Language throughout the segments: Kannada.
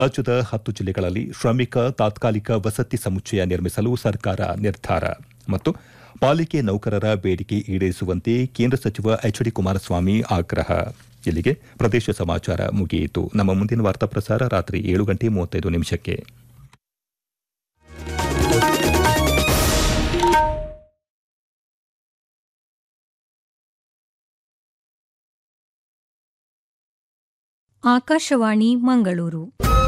ರಾಜ್ಯದ ಹತ್ತು ಜಿಲ್ಲೆಗಳಲ್ಲಿ ಶ್ರಮಿಕ ತಾತ್ಕಾಲಿಕ ವಸತಿ ಸಮುಚ್ಚಯ ನಿರ್ಮಿಸಲು ಸರ್ಕಾರ ನಿರ್ಧಾರ ಮತ್ತು ಪಾಲಿಕೆ ನೌಕರರ ಬೇಡಿಕೆ ಈಡೇರಿಸುವಂತೆ ಕೇಂದ್ರ ಸಚಿವ ಎಚ್ ಡಿ ಕುಮಾರಸ್ವಾಮಿ ಆಗ್ರಹ ಇಲ್ಲಿಗೆ ಪ್ರದೇಶ ಸಮಾಚಾರ ಮುಗಿಯಿತು ನಮ್ಮ ಮುಂದಿನ ವಾರ್ತಾ ಪ್ರಸಾರ ರಾತ್ರಿ ಏಳು ಗಂಟೆ ಮೂವತ್ತೈದು ನಿಮಿಷಕ್ಕೆ ಆಕಾಶವಾಣಿ ಮಂಗಳೂರು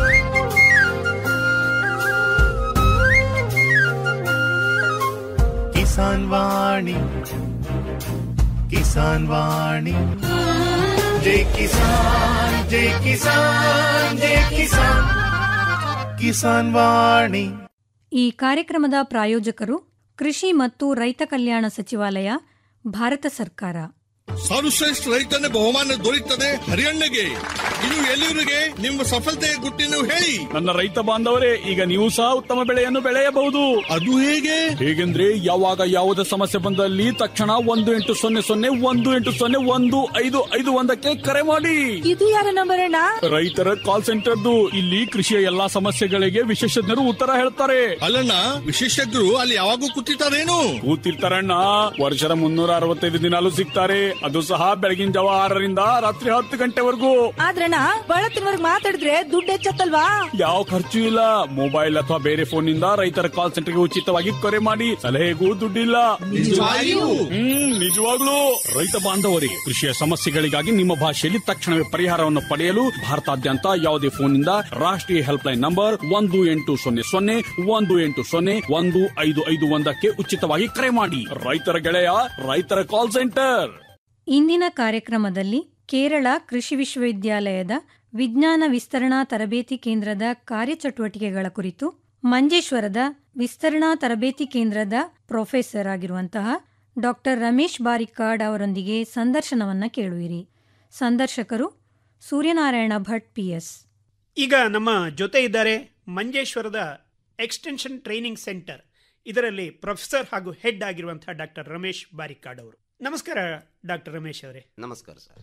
ಕಿಸಾನ್ ವಾಣಿ ಕಿಸಾನ್ ವಾಣಿ ಜೈ ಕಿಸಾನ್ ಜೈ ಕಿಸಾನ್ ಜೈ ಕಿಸಾನ್ ಕಿಸಾನ್ ವಾಣಿ ಈ ಕಾರ್ಯಕ್ರಮದ ಪ್ರಾಯೋಜಕರು ಕೃಷಿ ಮತ್ತು ರೈತ ಕಲ್ಯಾಣ ಸಚಿವಾಲಯ ಭಾರತ ಸರ್ಕಾರ ಸರ್ವಶ್ರೇಷ್ಠ ರೈತನ ಬಹುಮಾನ ದೊರೆಯುತ್ತದೆ ಹರಿಯಣ್ಣಗೆ ಇದು ಎಲ್ಲಿವರಿಗೆ ನಿಮ್ಮ ಸಫಲತೆಯ ಗುಟ್ಟಿನ ಹೇಳಿ ನನ್ನ ರೈತ ಬಾಂಧವರೇ ಈಗ ನೀವು ಸಹ ಉತ್ತಮ ಬೆಳೆಯನ್ನು ಬೆಳೆಯಬಹುದು ಅದು ಹೇಗೆ ಹೇಗೆಂದ್ರೆ ಯಾವಾಗ ಯಾವುದೇ ಸಮಸ್ಯೆ ಬಂದಲ್ಲಿ ತಕ್ಷಣ ಒಂದು ಎಂಟು ಸೊನ್ನೆ ಸೊನ್ನೆ ಒಂದು ಎಂಟು ಸೊನ್ನೆ ಒಂದು ಐದು ಐದು ಒಂದಕ್ಕೆ ಕರೆ ಮಾಡಿ ಇದು ಯಾರ ನಂಬರ್ ಅಣ್ಣ ರೈತರ ಕಾಲ್ ಸೆಂಟರ್ದು ಇಲ್ಲಿ ಕೃಷಿಯ ಎಲ್ಲಾ ಸಮಸ್ಯೆಗಳಿಗೆ ವಿಶೇಷಜ್ಞರು ಉತ್ತರ ಹೇಳ್ತಾರೆ ಅಲ್ಲಣ್ಣ ವಿಶೇಷಜ್ಞರು ಅಲ್ಲಿ ಯಾವಾಗೂ ಕೂತಿರ್ತಾರೇನು ಕೂತಿರ್ತಾರಣ್ಣ ವರ್ಷದ ಮುನ್ನೂರ ಅರವತ್ತೈದು ದಿನಾಲು ಸಿಗ್ತಾರೆ ಅದು ಸಹ ಬೆಳಗಿನ ಜಾವ ಆರರಿಂದ ರಾತ್ರಿ ಹತ್ತು ಗಂಟೆವರೆಗೂ ಆದ್ರಣ್ಣ ಬಳತ್ತಿನವರ್ಗ್ ಮಾತಾಡಿದ್ರೆ ದುಡ್ಡು ಹೆಚ್ಚತ್ತಲ್ವಾ ಯಾವ ಖರ್ಚು ಇಲ್ಲ ಮೊಬೈಲ್ ಅಥವಾ ಬೇರೆ ಫೋನ್ ನಿಂದ ರೈತರ ಕಾಲ್ ಸೆಂಟರ್ಗೆ ಉಚಿತವಾಗಿ ಕರೆ ಮಾಡಿ ಸಲಹೆಗೂ ದುಡ್ಡಿಲ್ಲ ಹ್ಮ್ ನಿಜವಾಗ್ಲೂ ರೈತ ಬಾಂಧವರಿಗೆ ಕೃಷಿಯ ಸಮಸ್ಯೆಗಳಿಗಾಗಿ ನಿಮ್ಮ ಭಾಷೆಯಲ್ಲಿ ತಕ್ಷಣವೇ ಪರಿಹಾರವನ್ನು ಪಡೆಯಲು ಭಾರತಾದ್ಯಂತ ಯಾವುದೇ ಫೋನ್ನಿಂದ ರಾಷ್ಟ್ರೀಯ ಹೆಲ್ಪ್ ಲೈನ್ ನಂಬರ್ ಒಂದು ಎಂಟು ಸೊನ್ನೆ ಸೊನ್ನೆ ಒಂದು ಎಂಟು ಸೊನ್ನೆ ಒಂದು ಐದು ಐದು ಒಂದಕ್ಕೆ ಉಚಿತವಾಗಿ ಕರೆ ಮಾಡಿ ರೈತರ ಗೆಳೆಯ ರೈತರ ಕಾಲ್ ಸೆಂಟರ್ ಇಂದಿನ ಕಾರ್ಯಕ್ರಮದಲ್ಲಿ ಕೇರಳ ಕೃಷಿ ವಿಶ್ವವಿದ್ಯಾಲಯದ ವಿಜ್ಞಾನ ವಿಸ್ತರಣಾ ತರಬೇತಿ ಕೇಂದ್ರದ ಕಾರ್ಯಚಟುವಟಿಕೆಗಳ ಕುರಿತು ಮಂಜೇಶ್ವರದ ವಿಸ್ತರಣಾ ತರಬೇತಿ ಕೇಂದ್ರದ ಪ್ರೊಫೆಸರ್ ಆಗಿರುವಂತಹ ಡಾಕ್ಟರ್ ರಮೇಶ್ ಬಾರಿಕಾಡ್ ಅವರೊಂದಿಗೆ ಸಂದರ್ಶನವನ್ನ ಕೇಳುವಿರಿ ಸಂದರ್ಶಕರು ಸೂರ್ಯನಾರಾಯಣ ಭಟ್ ಪಿಎಸ್ ಈಗ ನಮ್ಮ ಜೊತೆ ಇದ್ದಾರೆ ಮಂಜೇಶ್ವರದ ಎಕ್ಸ್ಟೆನ್ಷನ್ ಟ್ರೈನಿಂಗ್ ಸೆಂಟರ್ ಇದರಲ್ಲಿ ಪ್ರೊಫೆಸರ್ ಹಾಗೂ ಹೆಡ್ ಆಗಿರುವಂತಹ ಡಾಕ್ಟರ್ ರಮೇಶ್ ಬಾರಿಕಾಡ್ ಅವರು ನಮಸ್ಕಾರ ಡಾಕ್ಟರ್ ರಮೇಶ್ ಅವರೇ ನಮಸ್ಕಾರ ಸರ್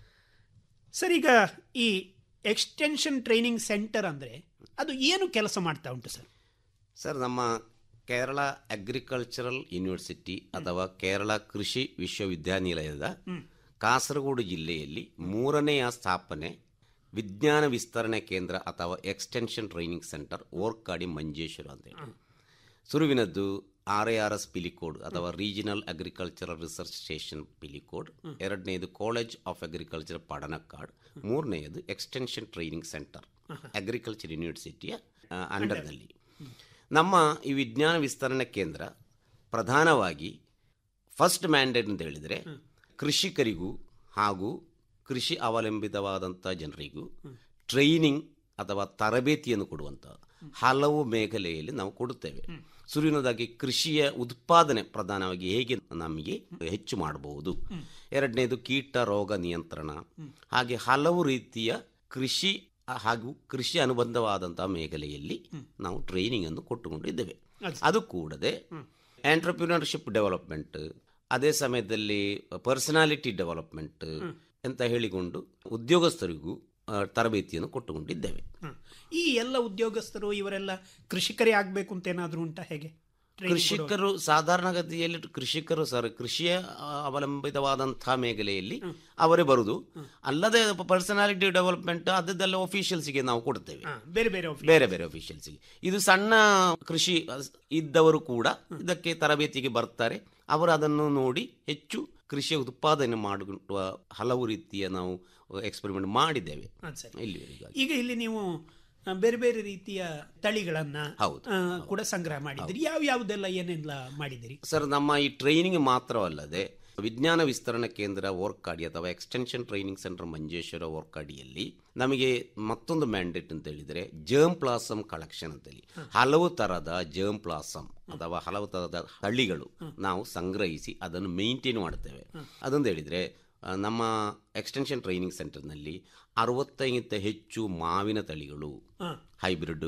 ಸರ್ ಈಗ ಈ ಎಕ್ಸ್ಟೆನ್ಷನ್ ಟ್ರೈನಿಂಗ್ ಸೆಂಟರ್ ಅಂದರೆ ಅದು ಏನು ಕೆಲಸ ಮಾಡ್ತಾ ಉಂಟು ಸರ್ ಸರ್ ನಮ್ಮ ಕೇರಳ ಅಗ್ರಿಕಲ್ಚರಲ್ ಯೂನಿವರ್ಸಿಟಿ ಅಥವಾ ಕೇರಳ ಕೃಷಿ ವಿಶ್ವವಿದ್ಯಾನಿಲಯದ ಕಾಸರಗೋಡು ಜಿಲ್ಲೆಯಲ್ಲಿ ಮೂರನೆಯ ಸ್ಥಾಪನೆ ವಿಜ್ಞಾನ ವಿಸ್ತರಣೆ ಕೇಂದ್ರ ಅಥವಾ extension training centre Orkadi Manjeshwar ಅಂತೇಳಿ ಸುರುವಿನದ್ದು R A R S Pilicode ಅಥವಾ regional agricultural research station Pilicode ಎರಡನೇದು ಕಾಲೇಜ್ ಆಫ್ ಅಗ್ರಿಕಲ್ಚರ್ ಪಡನಕ್ಕಾಡ್ ಮೂರನೆಯದು ಎಕ್ಸ್ಟೆನ್ಷನ್ ಟ್ರೈನಿಂಗ್ ಸೆಂಟರ್ ಅಗ್ರಿಕಲ್ಚರ್ ಯೂನಿವರ್ಸಿಟಿಯ ಅಂಡರ್ನಲ್ಲಿ ನಮ್ಮ ಈ ವಿಜ್ಞಾನ ವಿಸ್ತರಣೆ ಕೇಂದ್ರ ಪ್ರಧಾನವಾಗಿ ಫಸ್ಟ್ ಮ್ಯಾಂಡೇಟ್ ಅಂತ ಹೇಳಿದರೆ ಕೃಷಿಕರಿಗೂ ಹಾಗೂ ಕೃಷಿ ಅವಲಂಬಿತವಾದಂಥ ಜನರಿಗೂ ಟ್ರೈನಿಂಗ್ ಅಥವಾ ತರಬೇತಿಯನ್ನು ಕೊಡುವಂಥ ಹಲವು ಮೇಖಲೆಯಲ್ಲಿ ನಾವು ಕೊಡುತ್ತೇವೆ ಸುರಿನದಾಗಿ ಕೃಷಿಯ ಉತ್ಪಾದನೆ ಪ್ರಧಾನವಾಗಿ ಹೇಗೆ ನಮಗೆ ಹೆಚ್ಚು ಮಾಡಬಹುದು ಎರಡನೇದು ಕೀಟ ರೋಗ ನಿಯಂತ್ರಣ ಹಾಗೆ ಹಲವು ರೀತಿಯ ಕೃಷಿ ಹಾಗೂ ಕೃಷಿ ಅನುಬಂಧವಾದಂತಹ ಮೇಖಲೆಯಲ್ಲಿ ನಾವು ಟ್ರೈನಿಂಗ್ ಅನ್ನು ಕೊಟ್ಟುಕೊಂಡಿದ್ದೇವೆ ಅದು ಕೂಡದೆ ಆಂಟ್ರಪ್ರಿನರ್ಶಿಪ್ ಡೆವಲಪ್ಮೆಂಟ್ ಅದೇ ಸಮಯದಲ್ಲಿ ಪರ್ಸನಾಲಿಟಿ ಡೆವಲಪ್ಮೆಂಟ್ ಅಂತ ಹೇಳಿಕೊಂಡು ಉದ್ಯೋಗಸ್ಥರಿಗೂ ಆ, ತರಬೇತಿಯನ್ನು ಕೊಟ್ಟುಕೊಂಡಿದ್ದೇವೆ ಈ ಎಲ್ಲ ಉದ್ಯೋಗಸ್ಥರು ಇವರೆಲ್ಲ ಕೃಷಿಕರೇ ಆಗಬೇಕು ಅಂತ ಏನಾದರೂ ಉಂಟಾ ಹೇಗೆ Training ಕೊಡುವಾಗ? ಕೃಷಿಕರು ಸಾಧಾರಣಗತಿಯಲ್ಲಿ ಕೃಷಿಕರು ಸರ್ ಕೃಷಿಯ ಆ, ಅವಲಂಬಿತವಾದಂತಹ ಮೇಖಲೆಯಲ್ಲಿ ಅವರೇ ಬರುದು ಅಲ್ಲದೆ ಪರ್ಸನಾಲಿಟಿ ಡೆವಲಪ್ಮೆಂಟ್ ಅದೆಲ್ಲ ಒಫಿಷಿಯಲ್ಸ್ಗೆ ನಾವು ಕೊಡ್ತೇವೆ ಹಾ, ಬೇರೆ ಬೇರೆ office. ಬೇರೆ ಬೇರೆ ಒಫಿಷಿಯಲ್ಸ್ಗೆ ಇದು ಸಣ್ಣ ಕೃಷಿ ಅಸ್- ಇದ್ದವರು ಕೂಡ ಇದಕ್ಕೆ ತರಬೇತಿಗೆ ಬರ್ತಾರೆ ಅವರು ಅದನ್ನು ನೋಡಿ ಹೆಚ್ಚು ಕೃಷಿಯ ಉತ್ಪಾದನೆ ಮಾಡುವ ಹಲವು ರೀತಿಯ ನಾವು ಎಕ್ಸ್ಪೆರಿಮೆಂಟ್ ಮಾಡಿದ್ದೇವೆ ಅದ್ ಸರಿ. ಇಲ್ಲಿವರೆಗಾಗಿ ಈಗ ಇಲ್ಲಿ ನೀವು ಆ, ಬೇರೆ ಬೇರೆ ರೀತಿಯ ತಳಿಗಳನ್ನ ಹೌದು, ಆ, ಕೂಡ ಸಂಗ್ರಹ ಮಾಡಿದ್ದೀರಿ ಯಾವ ಯಾವುದೆಲ್ಲ ಏನೆಲ್ಲ ಮಾಡಿದಿರಿ ಸರ್ ನಮ್ಮ ಈ ಟ್ರೈನಿಂಗ್ ಮಾತ್ರವಲ್ಲದೆ ವಿಜ್ಞಾನ ವಿಸ್ತರಣಾ ಕೇಂದ್ರ ಓರ್ಕಾಡಿ ಅಥವಾ ಎಕ್ಸ್ಟೆನ್ಷನ್ ಟ್ರೈನಿಂಗ್ ಸೆಂಟರ್ ಮಂಜೇಶ್ವರ ಓರ್ಕಾಡಿಯಲ್ಲಿ ನಮಗೆ ಮತ್ತೊಂದು ಮ್ಯಾಂಡೇಟ್ ಅಂತ ಹೇಳಿದರೆ ಜರ್ಮ್ ಪ್ಲಾಸಮ್ ಕಲೆಕ್ಷನ್ ಅಂತೇಳಿ ಹಲವು ತರದ ಜರ್ಮ್ ಪ್ಲಾಸಮ್ ಅಥವಾ ಹಲವು ತರದ ಹಳ್ಳಿಗಳು ನಾವು ಸಂಗ್ರಹಿಸಿ ಅದನ್ನು ಮೇಂಟೈನ್ ಮಾಡ್ತೇವೆ ಅದಂತ ಹೇಳಿದರೆ ಆ, ನಮ್ಮ ಎಕ್ಸ್ಟೆನ್ಷನ್ ಟ್ರೈನಿಂಗ್ ಸೆಂಟರ್ನಲ್ಲಿ ಅರವತ್ತೈಗಿಂತ ಹೆಚ್ಚು ಮಾವಿನ ತಳಿಗಳು ಹೈಬ್ರಿಡ್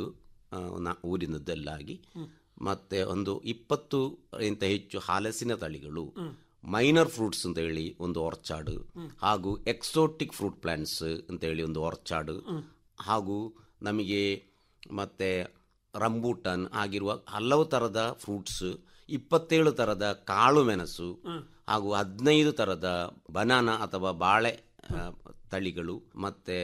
ಊರಿನದ್ದೆಲ್ಲಾಗಿ ಮತ್ತೆ ಒಂದು ಇಪ್ಪತ್ತು ಇಂತ ಹೆಚ್ಚು ಹಲಸಿನ ತಳಿಗಳು ಮೈನರ್ ಫ್ರೂಟ್ಸ್ ಅಂತ ಹೇಳಿ ಒಂದು ಆರ್ಚಾರ್ಡ್ ಹಾಗೂ ಎಕ್ಸೋಟಿಕ್ ಫ್ರೂಟ್ ಪ್ಲಾಂಟ್ಸ್ ಅಂತ ಹೇಳಿ ಒಂದು ಆರ್ಚಾರ್ಡ್ ಹಾಗೂ ನಮಗೆ ಮತ್ತು ರಂಬೂಟನ್ ಆಗಿರುವ ಹಲವು ಥರದ ಫ್ರೂಟ್ಸ್ ಇಪ್ಪತ್ತೇಳು ಥರದ ಕಾಳು ಮೆಣಸು ಹಾಗೂ ಹದಿನೈದು ಥರದ ಬನಾನಾ ಅಥವಾ ಬಾಳೆ ಆ, ತಳಿಗಳು ಮತ್ತು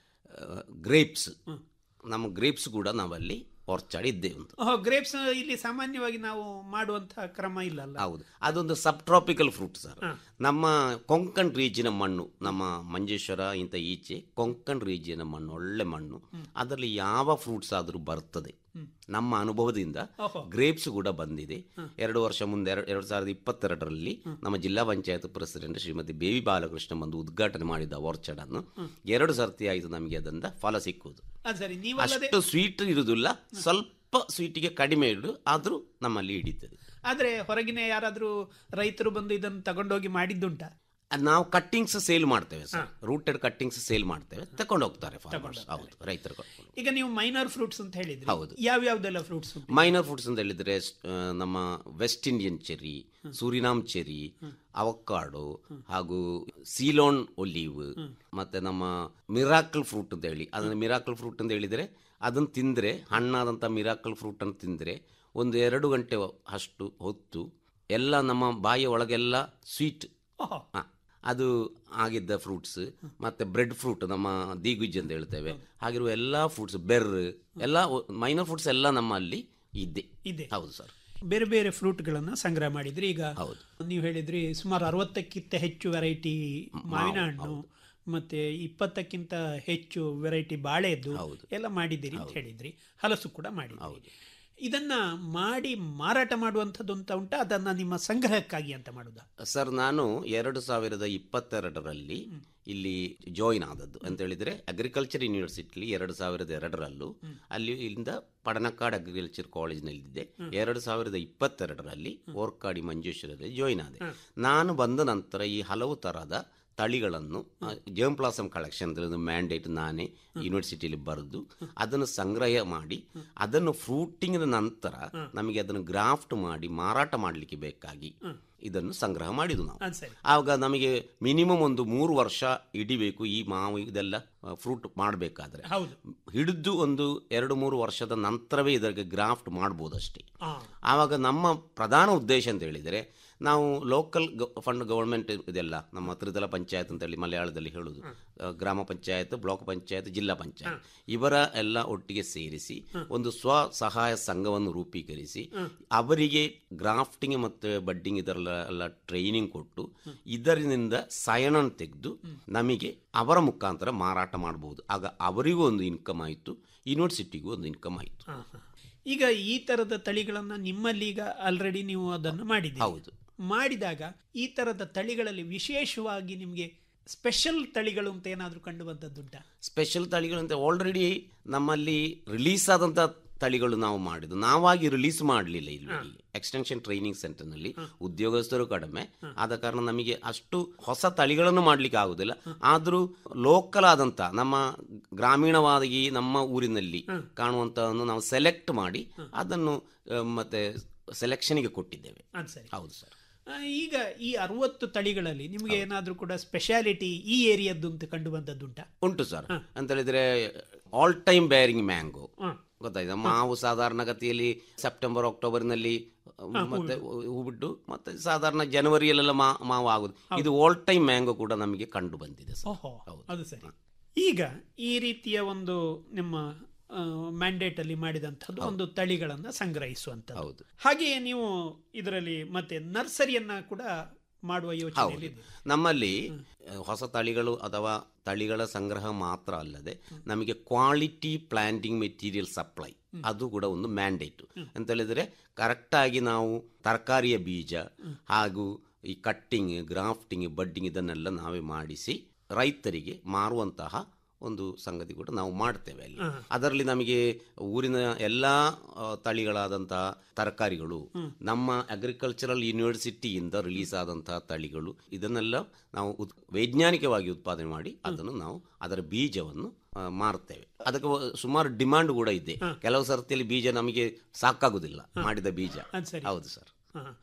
ಗ್ರೇಪ್ಸ್ ನಮ್ಮ ಗ್ರೇಪ್ಸ್ ಕೂಡ ನಾವಲ್ಲಿ ಆರ್ಚಾರ್ಡ್ ಇದ್ದೇವೆ ಒಂದು ಓಹೋ ಗ್ರೇಪ್ಸ್ ಇಲ್ಲಿ ಸಾಮಾನ್ಯವಾಗಿ ನಾವು ಮಾಡುವಂತಹ ಕ್ರಮ ಇಲ್ಲಲ್ಲ ಹೌದು ಅದೊಂದು ಸಬ್ ಟ್ರಾಪಿಕಲ್ ಫ್ರೂಟ್ ಸರ್ ನಮ್ಮ ಕೊಂಕಣ್ ರೀಜಿಯನ್ ಮಣ್ಣು ನಮ್ಮ ಮಂಜೇಶ್ವರ ಇಂಥ ಈಚೆ ಕೊಂಕಣ್ ರೀಜಿಯನ್ ಮಣ್ಣು ಒಳ್ಳೆ ಮಣ್ಣು ಅದರಲ್ಲಿ ಯಾವ ಫ್ರೂಟ್ಸ್ ಆದರೂ ಬರ್ತದೆ ನಮ್ಮ ಅನುಭವದಿಂದ ಓಹೋ. ಗ್ರೇಪ್ಸ್ ಕೂಡ ಬಂದಿದೆ ಎರಡು ವರ್ಷ ಮುಂದೆ ಎರಡು ಎರಡು ಸಾವಿರದ ಇಪ್ಪತ್ತೆರಡರಲ್ಲಿ ನಮ್ಮ ಜಿಲ್ಲಾ ಪಂಚಾಯತ್ ಪ್ರೆಸಿಡೆಂಟ್ ಶ್ರೀಮತಿ ಬೇವಿ ಬಾಲಕೃಷ್ಣ ಬಂದು ಉದ್ಘಾಟನೆ ಮಾಡಿದ ಆರ್ಚರ್ಡ್ ಅನ್ನು ಎರಡು ಸರ್ತಿ ಆಯಿತು ನಮಗೆ ಅದರಿಂದ ಫಲ ಸಿಕ್ಕುವುದು ಅದು ಸರಿ ನೀವಲ್ಲದೆ ಅಷ್ಟು ಸ್ವೀಟ್ ಇರುವುದಿಲ್ಲ ಸ್ವಲ್ಪ ಸ್ವೀಟಿಗೆ ಕಡಿಮೆ ಇಡು ಆದರೂ ನಮ್ಮಲ್ಲಿ ಹಿಡಿತದೆ ಆದ್ರೆ ಹೊರಗಿನ ಯಾರಾದ್ರೂ ರೈತರು ಬಂದು ಇದನ್ನು ತಗೊಂಡೋಗಿ ಮಾಡಿದ್ದುಂಟ ಅದ್ ನಾವು ಕಟ್ಟಿಂಗ್ಸ್ ಸೇಲ್ ಮಾಡ್ತೇವೆ ಸರ್ ರೂಟೆಡ್ ಕಟ್ಟಿಂಗ್ಸ್ ಸೇಲ್ ಮಾಡ್ತೇವೆ ತಕೊಂಡು ಹೋಗ್ತಾರೆ farmers. ಹೌದು ರೈತರು ಕರ್ಕೊಂಡು ಈಗ ನೀವು ಮೈನರ್ ಫ್ರೂಟ್ಸ್ ಅಂತ ಹೇಳಿದ್ರಿ ಹೌದು. ಯಾವ್ಯಾವ್ದೆಲ್ಲ ಫ್ರೂಟ್ಸ್ ಮೈನರ್ ಫುಡ್ಸ್ ಅಂತ ಹೇಳಿದ್ರೆ ಆ, ನಮ್ಮ West Indian cherry Surinam cherry avocado ಹಾಗೂ ಸೀಲೋನ್ ಒಲಿವ್ ಮತ್ತೆ ನಮ್ಮ ಮಿರಾಕಲ್ ಫ್ರೂಟ್ ಅಂತ ಹೇಳಿ ಅದನ್ನ ಮಿರಾಕಲ್ ಫ್ರೂಟ್ ಅಂತ ಹೇಳಿದ್ರೆ ಅದನ್ನು ತಿಂದರೆ ಹಣ್ಣಾದಂಥ ಮಿರಾಕಲ್ ಫ್ರೂಟ್ ಅನ್ನು ತಿಂದರೆ ಒಂದು ಎರಡು ಗಂಟೆ ಅಷ್ಟು ಹೊತ್ತು ಎಲ್ಲ ನಮ್ಮ ಬಾಯಿಯ ಒಳಗೆಲ್ಲ ಸ್ವೀಟ್ ಓಹೋ ಅದು ಆಗಿದ್ದ ಫ್ರೂಟ್ಸ್ ಮತ್ತೆ ಬ್ರೆಡ್ ಫ್ರೂಟ್ ನಮ್ಮ ದೀಗುಜ್ಜಿ ಅಂತ ಹೇಳ್ತೇವೆ ಹಾಗಿರುವ ಎಲ್ಲ ಫ್ರೂಟ್ಸ್ ಬೆರ್ ಎಲ್ಲ ಮೈನರ್ ಫ್ರೂಟ್ಸ್ ಎಲ್ಲ ನಮ್ಮಲ್ಲಿ ಇದೆ ಇದೆ ಹೌದು ಸರ್ ಬೇರೆ ಬೇರೆ ಫ್ರೂಟ್ಗಳನ್ನ ಸಂಗ್ರಹ ಮಾಡಿದ್ರಿ ಈಗ ಹೌದು. ನೀವು ಹೇಳಿದ್ರಿ ಸುಮಾರು ಅರವತ್ತಕ್ಕಿಂತ ಹೆಚ್ಚು ವೆರೈಟಿ ಮಾವಿನ ಹಣ್ಣು ಮತ್ತೆ ಇಪ್ಪತ್ತಕ್ಕಿಂತ ಹೆಚ್ಚು ವೆರೈಟಿ ಬಾಳೆದ್ದು ಹೌದು. ಎಲ್ಲ ಮಾಡಿದ್ದೀರಿ ಅಂತ ಹೇಳಿದ್ರಿ ಹಲಸು ಕೂಡ ಮಾಡಿದ್ರಿ ಹೌದು. ಇದನ್ನ ಮಾಡಿ ಮಾರಾಟ ಮಾಡುವಂಥದ್ದು ಅಂತ ಉಂಟಾ ಅದನ್ನ ನಿಮ್ಮ ಸಂಗ್ರಹಕ್ಕಾಗಿ ಅಂತ ಮಾಡುದಾ ಸರ್ ನಾನು ಎರಡು ಸಾವಿರದ ಇಪ್ಪತ್ತೆರಡರಲ್ಲಿ ಇಲ್ಲಿ ಜಾಯಿನ್ ಆದದ್ದು ಅಂತ ಹೇಳಿದ್ರೆ ಅಗ್ರಿಕಲ್ಚರ್ ಯೂನಿವರ್ಸಿಟಿಲಿ ಎರಡು ಸಾವಿರದ ಎರಡರಲ್ಲೂ ಅಲ್ಲಿ ಇಲ್ಲಿಂದ ಪಡನಕ್ಕಾಡ್ ಅಗ್ರಿಕಲ್ಚರ್ ಕಾಲೇಜಿನಲ್ಲಿದ್ದೆ ಎರಡು ಸಾವಿರದ ಇಪ್ಪತ್ತೆರಡರಲ್ಲಿ ಓರ್ಕಾಡಿ ಮಂಜೇಶ್ವರದಲ್ಲಿ ಜಾಯಿನ್ ಆದೆ ನಾನು ಬಂದ ನಂತರ ಈ ಹಲವು ತರಹದ ತಳಿಗಳನ್ನು ಜೇಮ್ ಪ್ಲಾಸಮ್ ಕಲೆಕ್ಷನ್ ಒಂದು ಮ್ಯಾಂಡೇಟ್ ನಾನೇ ಯೂನಿವರ್ಸಿಟಿಯಲ್ಲಿ ಬರೆದು ಅದನ್ನು ಸಂಗ್ರಹ ಮಾಡಿ ಅದನ್ನು ಫ್ರೂಟಿಂಗ್ ನಂತರ ನಮಗೆ ಅದನ್ನು ಗ್ರಾಫ್ಟ್ ಮಾಡಿ ಮಾರಾಟ ಮಾಡಲಿಕ್ಕೆ ಬೇಕಾಗಿ ಇದನ್ನು ಸಂಗ್ರಹ ಮಾಡಿದ್ದು ನಾವು ಅದು ಸರಿ ಆವಾಗ ನಮಗೆ ಮಿನಿಮಮ್ ಒಂದು ಮೂರು ವರ್ಷ ಹಿಡಿಬೇಕು ಈ ಮಾವು ಇದೆಲ್ಲ ಫ್ರೂಟ್ ಮಾಡಬೇಕಾದ್ರೆ ಹೌದು ಹಿಡಿದು ಒಂದು ಎರಡು ಮೂರು ವರ್ಷದ ನಂತರವೇ ಇದಕ್ಕೆ ಗ್ರಾಫ್ಟ್ ಮಾಡ್ಬೋದು ಅಷ್ಟೇ ಆ, ಆವಾಗ ನಮ್ಮ ಪ್ರಧಾನ ಉದ್ದೇಶ ಅಂತ ಹೇಳಿದರೆ ನಾವು ಲೋಕಲ್ ಫಂಡ್ ಗವರ್ಮೆಂಟ್ ಇದೆಲ್ಲ ನಮ್ಮ ತ್ರಿದಳ ಪಂಚಾಯತ್ ಅಂತೇಳಿ ಮಲಯಾಳದಲ್ಲಿ ಹೇಳುದು ಆ, ಗ್ರಾಮ ಪಂಚಾಯತ್ ಬ್ಲಾಕ್ ಪಂಚಾಯತ್ ಜಿಲ್ಲಾ ಪಂಚಾಯತ್ ಇವರ ಎಲ್ಲ ಒಟ್ಟಿಗೆ ಸೇರಿಸಿ ಒಂದು ಸ್ವ ಸಹಾಯ ಸಂಘವನ್ನು ರೂಪೀಕರಿಸಿ ಅವರಿಗೆ ಗ್ರಾಫ್ಟಿಂಗ್ ಮತ್ತು ಬಡ್ಡಿಂಗ್ ಇದರೆಲ್ಲ ಎಲ್ಲ ಟ್ರೈನಿಂಗ್ ಕೊಟ್ಟು ಇದರಿಂದ ಸಯನ ತೆಗೆದು ನಮಗೆ ಅವರ ಮುಖಾಂತರ ಮಾರಾಟ ಮಾಡಬಹುದು ಆಗ ಅವರಿಗೂ ಒಂದು ಇನ್ಕಮ್ ಆಯಿತು ಯೂನಿವರ್ಸಿಟಿಗೂ ಒಂದು ಇನ್ಕಮ್ ಆಯಿತು ಆ, ಆ. ಈಗ ಈ ತರದ ತಳಿಗಳನ್ನ ನಿಮ್ಮಲ್ಲಿ ಈಗ ಆಲ್ರೆಡಿ ನೀವು ಅದನ್ನು ಮಾಡಿದ್ದೀರಿ ಹೌದು ಮಾಡಿದಾಗ ಈ ತರದ ತಳಿಗಳಲ್ಲಿ ವಿಶೇಷವಾಗಿ ನಿಮಗೆ ಸ್ಪೆಷಲ್ ತಳಿಗಳು ಅಂತ ಏನಾದರೂ ಕಂಡು ಬಂದದ್ದುಂಟಾ ಸ್ಪೆಷಲ್ ತಳಿಗಳಂತೆ ಆಲ್ರೆಡಿ ನಮ್ಮಲ್ಲಿ ರಿಲೀಸ್ ಆದಂಥ ತಳಿಗಳು ನಾವು ಮಾಡಿದ್ದು ನಾವಾಗಿ ರಿಲೀಸ್ ಮಾಡಲಿಲ್ಲ ಇಲ್ಲಿ ಎಕ್ಸ್ಟೆನ್ಷನ್ ಟ್ರೈನಿಂಗ್ ಸೆಂಟರ್ನಲ್ಲಿ ಉದ್ಯೋಗಸ್ಥರು ಕಡಿಮೆ ಆದ ಕಾರಣ ನಮಗೆ ಅಷ್ಟು ಹೊಸ ತಳಿಗಳನ್ನು ಮಾಡಲಿಕ್ಕೆ ಆಗುದಿಲ್ಲ ಆದರೂ ಲೋಕಲ್ ಆದಂಥ ನಮ್ಮ ಗ್ರಾಮೀಣವಾಗಿ ನಮ್ಮ ಊರಿನಲ್ಲಿ ಕಾಣುವಂಥವನ್ನು ನಾವು ಸೆಲೆಕ್ಟ್ ಮಾಡಿ ಅದನ್ನು ಆ, ಮತ್ತೆ ಸೆಲೆಕ್ಷನ್ಗೆ ಕೊಟ್ಟಿದ್ದೇವೆ ಅದು ಸರಿ ಹೌದು ಸರ್ ಆ, ಈಗ ಈ ಅರವತ್ತು ತಳಿಗಳಲ್ಲಿ ನಿಮಗೆ ಏನಾದರೂ ಕೂಡ ಸ್ಪೆಷಾಲಿಟಿ ಈ ಏರಿಯಾದ್ದು ಅಂತ ಕಂಡು ಬಂದದ್ದುಂಟಾ ಉಂಟು ಸರ್ ಅಂತ ಹೇಳಿದ್ರೆ ಆಲ್ ಟೈಮ್ ಬೇರಿಂಗ್ ಮ್ಯಾಂಗೋ ಹಾಂ ಗೊತ್ತಾಯ್ತಾ ಮಾವು ಸಾಧಾರಣ ಗತಿಯಲ್ಲಿ ಸೆಪ್ಟೆಂಬರ್ ಅಕ್ಟೋಬರ್ನಲ್ಲಿ ಅಹ್, ಮತ್ತೆ ಹೂ ಬಿಟ್ಟು ಮತ್ತೆ ಸಾಧಾರಣ ಜನವರಿಯಲ್ಲೆಲ್ಲ ಮಾ ಮಾವು ಆಗುದು ಇದು ಆಲ್ ಟೈಮ್ ಮ್ಯಾಂಗೋ ಕೂಡ ನಮಗೆ ಕಂಡು ಬಂದಿದೆ ಸರ್ ಓಹೋ ಹೌದು. ಅದು ಸರಿ ಈಗ ಈ ರೀತಿಯ ಒಂದು ನಿಮ್ಮ ಮ್ಯಾಂಡೇಟ್ ಅಲ್ಲಿ ಮಾಡಿದಂಥದ್ದು ಒಂದು ತಳಿಗಳನ್ನ ಸಂಗ್ರಹಿಸುವಂಥದ್ದು ಹೌದು ಹಾಗೆಯೇ ನೀವು ಇದರಲ್ಲಿ ಮತ್ತೆ ನರ್ಸರಿಯನ್ನ ಕೂಡ ಮಾಡುವ ಯೋಚನೆಯಲ್ಲಿ ಹೌದು ನಮ್ಮಲ್ಲಿ ಅಹ್, ಹೊಸ ತಳಿಗಳು ಅಥವಾ ತಳಿಗಳ ಸಂಗ್ರಹ ಮಾತ್ರ ಅಲ್ಲದೆ ನಮಗೆ ಕ್ವಾಲಿಟಿ ಪ್ಲಾಂಟಿಂಗ್ ಮೆಟೀರಿಯಲ್ ಸಪ್ಲೈ ಅದು ಕೂಡ ಒಂದು ಮ್ಯಾಂಡೇಟು ಅಂತ ಹೇಳಿದ್ರೆ ಕರೆಕ್ಟಾಗಿ ನಾವು ತರಕಾರಿಯ ಬೀಜ ಹಾಗೂ ಈ ಕಟ್ಟಿಂಗ್ ಗ್ರಾಫ್ಟಿಂಗ್ ಬಡ್ಡಿಂಗ್ ಇದನ್ನೆಲ್ಲ ನಾವೇ ಮಾಡಿಸಿ ರೈತರಿಗೆ ಮಾರುವಂತಹ ಒಂದು ಸಂಗತಿ ಕೂಡ ನಾವು ಮಾಡ್ತೇವೆ ಅಲ್ಲಿ ಅದರಲ್ಲಿ ನಮಗೆ ಊರಿನ ಎಲ್ಲ ಆ, ತಳಿಗಳಾದಂತಹ ತರಕಾರಿಗಳು ನಮ್ಮ ಅಗ್ರಿಕಲ್ಚರಲ್ ಯೂನಿವರ್ಸಿಟಿಯಿಂದ ರಿಲೀಸ್ ಆದಂತಹ ತಳಿಗಳು ಇದನ್ನೆಲ್ಲ ನಾವು ಉತ್- ವೈಜ್ಞಾನಿಕವಾಗಿ ಉತ್ಪಾದನೆ ಮಾಡಿ ಅದನ್ನು ನಾವು ಅದರ ಬೀಜವನ್ನು ಆ, ಮಾರ್ತೇವೆ ಅದಕ್ಕೆ ಒ- ಸುಮಾರು ಡಿಮಾಂಡ್ ಕೂಡ ಇದೆ ಕೆಲವು ಸರ್ತಿಯಲ್ಲಿ ಬೀಜ ನಮಗೆ ಸಾಕಾಗುದಿಲ್ಲ ಮಾಡಿದ ಬೀಜ ಅದು ಸರಿ ಹೌದು ಸರ್ ಹಾ.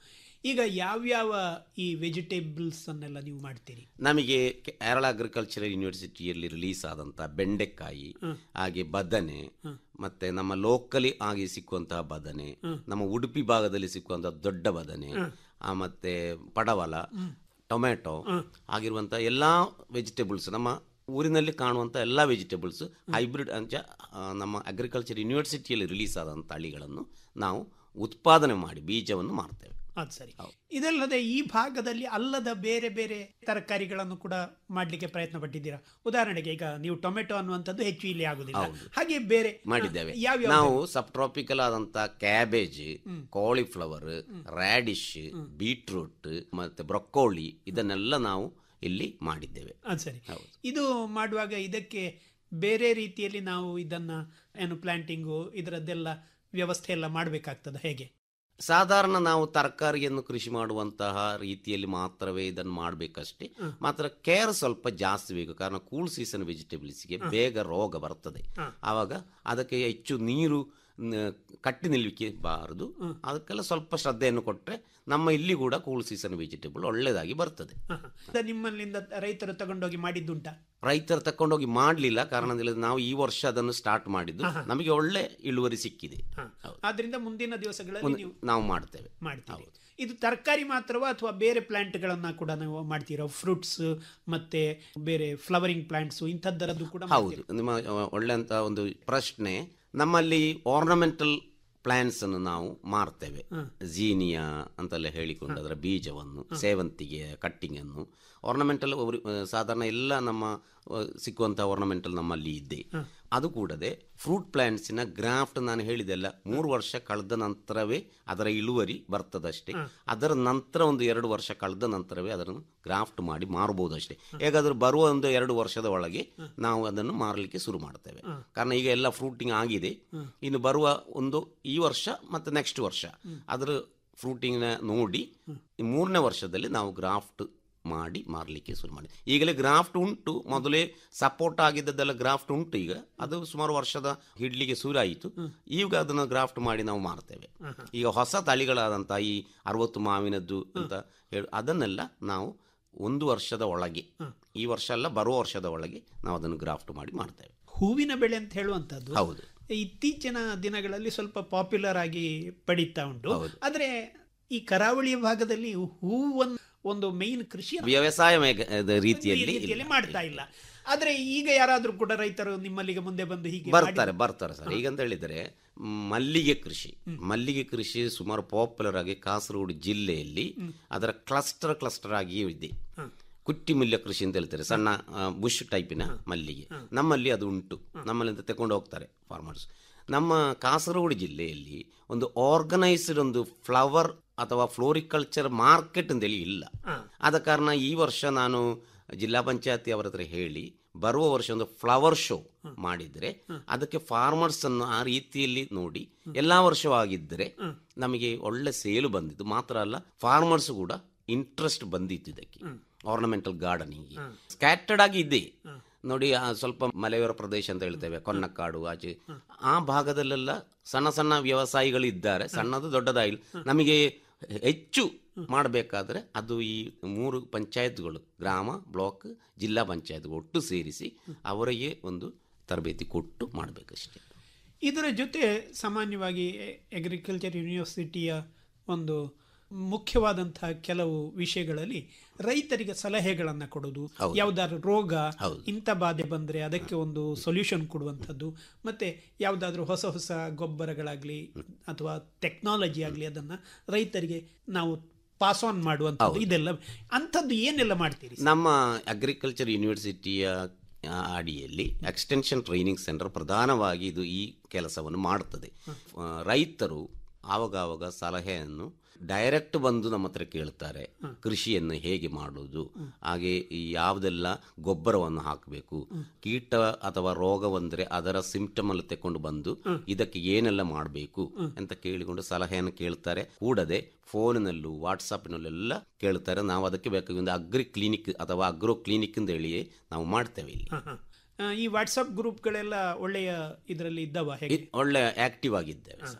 ಈಗ ಯಾವ್ಯಾವ ಈ ವೆಜಿಟೇಬಲ್ಸ್ ಅನ್ನೆಲ್ಲ ನೀವು ಮಾಡ್ತೀರಿ ನಮಗೆ ಕೇರಳ ಅಗ್ರಿಕಲ್ಚರಲ್ ಯೂನಿವರ್ಸಿಟಿಯಲ್ಲಿ ರಿಲೀಸ್ ಆದಂತಹ ಬೆಂಡೆಕಾಯಿ ಹಾಗೆ ಬದನೆ ಮತ್ತೆ ನಮ್ಮ ಲೋಕಲಿ ಆಗಿ ಸಿಕ್ಕುವಂತಹ ಬದನೆ ನಮ್ಮ ಉಡುಪಿ ಭಾಗದಲ್ಲಿ ಸಿಕ್ಕುವಂತಹ ದೊಡ್ಡ ಬದನೆ ಆ, ಮತ್ತೆ ಪಡವಲ ಟೊಮೆಟೊ ಆಗಿರುವಂತಹ ಎಲ್ಲಾ ವೆಜಿಟೇಬಲ್ಸ್ ನಮ್ಮ ಊರಿನಲ್ಲಿ ಕಾಣುವಂಥ ಎಲ್ಲ ವೆಜಿಟೇಬಲ್ಸ್ ಹೈಬ್ರಿಡ್ ಅಂಚ ಆ, ನಮ್ಮ ಅಗ್ರಿಕಲ್ಚರ್ ಯೂನಿವರ್ಸಿಟಿಯಲ್ಲಿ ರಿಲೀಸ್ ಆದಂಥ ತಳಿಗಳನ್ನು ನಾವು ಉತ್ಪಾದನೆ ಮಾಡಿ ಬೀಜವನ್ನು ಮಾರ್ತೇವೆ ಅದು ಸರಿ ಇದಲ್ಲದೆ ಈ ಭಾಗದಲ್ಲಿ ಅಲ್ಲದ ಬೇರೆ ಬೇರೆ ತರಕಾರಿಗಳನ್ನು ಕೂಡ ಮಾಡಲಿಕ್ಕೆ ಪ್ರಯತ್ನ ಪಟ್ಟಿದ್ದೀರಾ ಉದಾಹರಣೆಗೆ ಈಗ ನೀವು ಟೊಮೆಟೊ ಅನ್ನುವಂಥದ್ದು ಹೆಚ್ಚು ಇಲ್ಲಿ ಆಗುದಿಲ್ಲ ಹಾಗೆ ಬೇರೆ ಮಾಡಿದ್ದೇವೆ ಯಾವ ನಾವು ಸಬ್ ಟ್ರಾಪಿಕಲ್ ಆದಂತ ಕ್ಯಾಬೇಜ್ ಕಾಲಿಫ್ಲವರ್ ರ್ಯಾಡಿಶ್ ಬೀಟ್ರೂಟ್ ಮತ್ತೆ ಬ್ರೊಕ್ಕೋಳಿ ಇದನ್ನೆಲ್ಲ ನಾವು ಇಲ್ಲಿ ಮಾಡಿದ್ದೇವೆ ಅದು ಸರಿ ಇದು ಮಾಡುವಾಗ ಇದಕ್ಕೆ ಬೇರೆ ರೀತಿಯಲ್ಲಿ ನಾವು ಇದನ್ನ ಏನು ಪ್ಲಾಂಟಿಂಗು ಇದರದ್ದೆಲ್ಲ ವ್ಯವಸ್ಥೆ ಎಲ್ಲ ಮಾಡಬೇಕಾಗ್ತದ ಹೇಗೆ ಸಾಧಾರಣ ನಾವು ತರಕಾರಿಯನ್ನು ಕೃಷಿ ಮಾಡುವಂತಹ ರೀತಿಯಲ್ಲಿ ಮಾತ್ರವೇ ಇದನ್ನು ಮಾಡಬೇಕಷ್ಟೇ ಮಾತ್ರ ಕೇರ್ ಸ್ವಲ್ಪ ಜಾಸ್ತಿ ಬೇಕು ಕಾರಣ ಕೂಲ್ ಸೀಸನ್ ವೆಜಿಟೇಬಲ್ಸ್ಗೆ ಬೇಗ ರೋಗ ಬರ್ತದೆ ಆವಾಗ ಅದಕ್ಕೆ ಹೆಚ್ಚು ನೀರು ನ- ಕಟ್ಟಿ ನಿಲ್ಲಲಿಕ್ಕೆ ಬಾರದು ಅದಕ್ಕೆಲ್ಲ ಸ್ವಲ್ಪ ಶ್ರದ್ಧೆಯನ್ನು ಕೊಟ್ಟರೆ ನಮ್ಮ ಇಲ್ಲಿ ಕೂಡ ಕೂಲ್ ಸೀಸನ್ ವೆಜಿಟೇಬಲ್ ಒಳ್ಳೆಯದಾಗಿ ಬರ್ತದೆ ಅದು ನಿಮ್ಮಲ್ಲಿಂದ ರೈತರು ತಗೊಂಡೋಗಿ ಮಾಡಿದ್ದುಂಟಾ ರೈತರು ತಕೊಂಡೋಗಿ ಮಾಡಲಿಲ್ಲ ಕಾರಣದಿಂದ ನಾವು ಈ ವರ್ಷ ಅದನ್ನು ಸ್ಟಾರ್ಟ್ ಮಾಡಿದ್ದು ನಮಗೆ ಒಳ್ಳೆ ಇಳುವರಿ ಸಿಕ್ಕಿದೆ ಹೌದು. ಆದ್ರಿಂದ ಮುಂದಿನ ದಿವಸಗಳಲ್ಲಿ ಮುಂದೆ ನೀವು ನಾವು ಮಾಡ್ತೇವೆ ಮಾಡ್ತೀವಿ ಇದು ತರಕಾರಿ ಮಾತ್ರವಾ ಅಥವಾ ಬೇರೆ ಪ್ಲಾಂಟ್ಗಳನ್ನ ಕೂಡ ನೀವು ಮಾಡ್ತೀರಾ ಫ್ರೂಟ್ಸ್ ಮತ್ತೆ ಬೇರೆ ಫ್ಲವರಿಂಗ್ ಪ್ಲಾಂಟ್ಸ್ ಇಂಥದ್ದರದ್ದು ಕೂಡ ಹೌದು ನಿಮ್ಮ ಅಹ್, ಒಳ್ಳೆಂತ ಒಂದು ಪ್ರಶ್ನೆ ನಮ್ಮಲ್ಲಿ ಆರ್ನಮೆಂಟಲ್ ಪ್ಲಾಂಟ್ಸ್ ಅನ್ನು ನಾವು ಮಾರ್ತೇವೆ ಜೀನಿಯಾ ಅಂತೆಲ್ಲ ಹೇಳಿಕೊಂಡು ಅದರ ಬೀಜವನ್ನು ಸೇವಂತಿಗೆ ಕಟ್ಟಿಂಗ್ ಅನ್ನು ಆರ್ನಮೆಂಟಲ್ ಸಾಧಾರಣ ಎಲ್ಲ ನಮ್ಮ ಅಹ್, ಸಿಕ್ಕುವಂತಹ ಆರ್ನಮೆಂಟಲ್ ನಮ್ಮಲ್ಲಿ ಇದೆ ಅದು ಕೂಡದೆ ಫ್ರೂಟ್ ಪ್ಲಾಂಟ್ಸಿನ ಗ್ರಾಫ್ಟ್ ನಾನು ಹೇಳಿದೆಲ್ಲ ಮೂರು ವರ್ಷ ಕಳೆದ ನಂತರವೇ ಅದರ ಇಳುವರಿ ಬರ್ತದಷ್ಟೇ ಅದರ ನಂತರ ಒಂದು ಎರಡು ವರ್ಷ ಕಳೆದ ನಂತರವೇ ಅದನ್ನು ಗ್ರಾಫ್ಟ್ ಮಾಡಿ ಮಾರಬಹುದು ಅಷ್ಟೇ ಹೇಗಾದ್ರೂ ಬರುವ ಒಂದು ಎರಡು ವರ್ಷದ ಒಳಗೆ ನಾವು ಅದನ್ನು ಮಾರಲಿಕ್ಕೆ ಶುರು ಮಾಡ್ತೇವೆ ಕಾರಣ ಈಗ ಎಲ್ಲ ಫ್ರೂಟಿಂಗ್ ಆಗಿದೆ ಇನ್ನು ಬರುವ ಒಂದು ಈ ವರ್ಷ ಮತ್ತು ನೆಕ್ಸ್ಟ್ ವರ್ಷ ಅದರ ಫ್ರೂಟಿಂಗ್ನ ನೋಡಿ ಈ ಮೂರನೇ ವರ್ಷದಲ್ಲಿ ನಾವು ಗ್ರಾಫ್ಟ್ ಮಾಡಿ ಮಾರಲಿಕ್ಕೆ ಶುರು ಮಾಡಿ ಈಗಲೇ ಗ್ರಾಫ್ಟ್ ಉಂಟು ಮೊದಲೇ ಸಪೋರ್ಟ್ ಆಗಿದ್ದದ್ದೆಲ್ಲ ಗ್ರಾಫ್ಟ್ ಉಂಟು ಈಗ ಅದು ಸುಮಾರು ವರ್ಷದ ಹಿಡ್ಲಿಕ್ಕೆ ಶುರು ಆಯಿತು ಈಗ ಅದನ್ನು ಗ್ರಾಫ್ಟ್ ಮಾಡಿ ನಾವು ಮಾರ್ತೇವೆ ಈಗ ಹೊಸ ತಳಿಗಳಾದಂಥ ಈ ಅರವತ್ತು ಮಾವಿನದ್ದು ಅಂತ ಹೇಳಿ ಅದನ್ನೆಲ್ಲ ನಾವು ಒಂದು ವರ್ಷದ ಒಳಗೆ ಈ ವರ್ಷ ಅಲ್ಲ ಬರುವ ವರ್ಷದ ಒಳಗೆ ನಾವು ಅದನ್ನು ಗ್ರಾಫ್ಟ್ ಮಾಡಿ ಮಾಡ್ತೇವೆ ಹೂವಿನ ಬೆಳೆ ಅಂತ ಹೇಳುವಂತದ್ದು ಹೌದು ಇತ್ತೀಚಿನ ದಿನಗಳಲ್ಲಿ ಸ್ವಲ್ಪ ಪಾಪ್ಯುಲರ್ ಆಗಿ ಪಡೀತಾ ಉಂಟು ಆದ್ರೆ ಈ ಕರಾವಳಿಯ ಭಾಗದಲ್ಲಿ ಹೂವನ್ನು ಒಂದು ಮೇನ್ ಕೃಷಿ ವ್ಯವಸಾಯ ಮೇಘ- ಅದ ರೀತಿಯಲ್ಲಿ ರೀತಿಯಲ್ಲಿ ಮಾಡ್ತಾ ಇಲ್ಲ ಆದ್ರೆ ಈಗ ಯಾರಾದ್ರೂ ಕೂಡ ರೈತರು ನಿಮ್ಮಲ್ಲಿಗೆ ಮುಂದೆ ಬಂದು ಹೀಗೆ ಬರ್ತಾರೆ ಬರ್ತಾರೆ ಸರ್ ಈಗ ಅಂತ ಹೇಳಿದರೆ ಮ್, ಮಲ್ಲಿಗೆ ಕೃಷಿ ಮಲ್ಲಿಗೆ ಕೃಷಿ ಸುಮಾರು ಪಾಪ್ಯುಲರ್ ಆಗಿ ಕಾಸರಗೋಡು ಜಿಲ್ಲೆಯಲ್ಲಿ ಅದರ ಕ್ಲಸ್ಟರ್ ಕ್ಲಸ್ಟರ್ ಆಗಿ ಇದೆ ಕುಟ್ಟಿ ಮುಲ್ಯ ಕೃಷಿ ಅಂತ ಹೇಳ್ತಾರೆ ಸಣ್ಣ ಆ, ಬುಷ್ ಟೈಪಿನ ಮಲ್ಲಿಗೆ ನಮ್ಮಲ್ಲಿ ಅದು ಉಂಟು ನಮ್ಮಲ್ಲಿಂದ ತಕೊಂಡು ಹೋಗ್ತಾರೆ ಫಾರ್ಮರ್ಸ್ ನಮ್ಮ ಕಾಸರಗೋಡು ಜಿಲ್ಲೆಯಲ್ಲಿ ಒಂದು ಆರ್ಗನೈಸ್ಡ್ ಒಂದು ಫ್ಲವರ್ ಅಥವಾ ಫ್ಲೋರಿಕಲ್ಚರ್ ಮಾರ್ಕೆಟ್ ಅಂತೇಳಿ ಇಲ್ಲ ಆದ ಕಾರಣ ಈ ವರ್ಷ ನಾನು ಜಿಲ್ಲಾ ಪಂಚಾಯತಿ ಅವರ ಹತ್ರ ಹೇಳಿ ಬರುವ ವರ್ಷ ಒಂದು ಫ್ಲವರ್ ಶೋ ಮಾಡಿದರೆ ಅದಕ್ಕೆ ಫಾರ್ಮರ್ಸ್ ಅನ್ನು ಆ ರೀತಿಯಲ್ಲಿ ನೋಡಿ ಎಲ್ಲಾ ವರ್ಷವಾಗಿದ್ದರೆ ನಮಗೆ ಒಳ್ಳೆ ಸೇಲು ಬಂದಿತ್ತು ಮಾತ್ರ ಅಲ್ಲ ಫಾರ್ಮರ್ಸ್ ಕೂಡ ಇಂಟ್ರೆಸ್ಟ್ ಬಂದಿತ್ತು ಇದಕ್ಕೆ ಆರ್ನಮೆಂಟಲ್ ಗಾರ್ಡನಿಂಗ್ ಸ್ಕ್ಯಾಟರ್ಡ್ ಆಗಿ ಇದೆ ನೋಡಿ ಆ ಸ್ವಲ್ಪ ಮಲೆಯೋರ ಪ್ರದೇಶ ಅಂತ ಹೇಳ್ತೇವೆ ಕೊನ್ನಕ್ಕಾಡು ಆಚೆ ಆ ಭಾಗದಲ್ಲೆಲ್ಲ ಸಣ್ಣ ಸಣ್ಣ ವ್ಯವಸಾಯಿಗಳು ಇದ್ದಾರೆ ಸಣ್ಣದು ದೊಡ್ಡದಾಗಿಲ್ಲ ನಮಗೆ ಹೆಚ್ಚು ಮಾಡಬೇಕಾದ್ರೆ ಅದು ಈ ಮೂರು ಪಂಚಾಯತ್ಗಳು ಗ್ರಾಮ ಬ್ಲಾಕ್ ಜಿಲ್ಲಾ ಪಂಚಾಯತ್ ಒಟ್ಟು ಸೇರಿಸಿ ಅವರಿಗೆ ಒಂದು ತರಬೇತಿ ಕೊಟ್ಟು ಮಾಡಬೇಕಷ್ಟೇ ಇದರ ಜೊತೆ ಸಾಮಾನ್ಯವಾಗಿ ಅಗ್ರಿಕಲ್ಚರ್ ಯೂನಿವರ್ಸಿಟಿಯ ಒಂದು ಮುಖ್ಯವಾದಂತಹ ಕೆಲವು ವಿಷಯಗಳಲ್ಲಿ ರೈತರಿಗೆ ಸಲಹೆಗಳನ್ನು ಕೊಡೋದು ಯಾವ್ದಾದ್ರು ರೋಗ ಇಂಥ ಬಾಧೆ ಬಂದರೆ ಅದಕ್ಕೆ ಒಂದು ಸೊಲ್ಯೂಷನ್ ಕೊಡುವಂಥದ್ದು ಮತ್ತೆ ಯಾವುದಾದ್ರೂ ಹೊಸ ಹೊಸ ಗೊಬ್ಬರಗಳಾಗಲಿ ಅಥವಾ ಟೆಕ್ನಾಲಜಿ ಆಗಲಿ ಅದನ್ನು ರೈತರಿಗೆ ನಾವು ಪಾಸ್ ಆನ್ ಮಾಡುವಂಥದ್ದು ಇದೆಲ್ಲ ಅಂಥದ್ದು ಏನೆಲ್ಲ ಮಾಡ್ತೀರಿ ನಮ್ಮ ಅಗ್ರಿಕಲ್ಚರ್ ಯೂನಿವರ್ಸಿಟಿಯ ಆ, ಅಡಿಯಲ್ಲಿ ಎಕ್ಸ್ಟೆನ್ಷನ್ ಟ್ರೈನಿಂಗ್ ಸೆಂಟರ್ ಪ್ರಧಾನವಾಗಿ ಇದು ಈ ಕೆಲಸವನ್ನು ಮಾಡುತ್ತದೆ ಆ, ರೈತರು ಆವಾಗವಾಗ ಸಲಹೆಯನ್ನು ಡೈರೆಕ್ಟ್ ಬಂದು ನಮ್ಮ ಹತ್ರ ಕೇಳ್ತಾರೆ ಕೃಷಿಯನ್ನು ಹೇಗೆ ಮಾಡುವುದು ಹಾಗೆ ಈ ಯಾವುದೆಲ್ಲ ಗೊಬ್ಬರವನ್ನು ಹಾಕಬೇಕು ಕೀಟ ಅಥವಾ ರೋಗ ಬಂದರೆ ಅದರ ಸಿಂಪ್ಟಮ್ ಅಲ್ಲಿ ತೆಕೊಂಡು ಬಂದು ಇದಕ್ಕೆ ಏನೆಲ್ಲ ಮಾಡಬೇಕು ಅಂತ ಕೇಳಿಕೊಂಡು ಸಲಹೆಯನ್ನು ಕೇಳ್ತಾರೆ ಕೂಡದೆ ಫೋನಿನಲ್ಲೂ ವಾಟ್ಸಪ್ನಲ್ಲೆಲ್ಲ ಕೇಳ್ತಾರೆ ನಾವು ಅದಕ್ಕೆ ಬೇಕಾಗಿ ಒಂದು ಅಗ್ರಿ ಕ್ಲಿನಿಕ್ ಅಥವಾ ಅಗ್ರೋ ಕ್ಲಿನಿಕ್ ಅಂತ ಹೇಳಿಯೇ ನಾವು ಮಾಡ್ತೇವೆ ಇಲ್ಲಿ ಹ, ಹ. ಆ, ಈ ವಾಟ್ಸಪ್ ಗ್ರೂಪ್ಗಳೆಲ್ಲ ಒಳ್ಳೆಯ ಇದರಲ್ಲಿ ಇದ್ದಾವ ಹೇಗೆ ಇದ್ ಒಳ್ಳೆ ಆಕ್ಟಿವ್ ಆಗಿದ್ದೇವೆ ಸರ್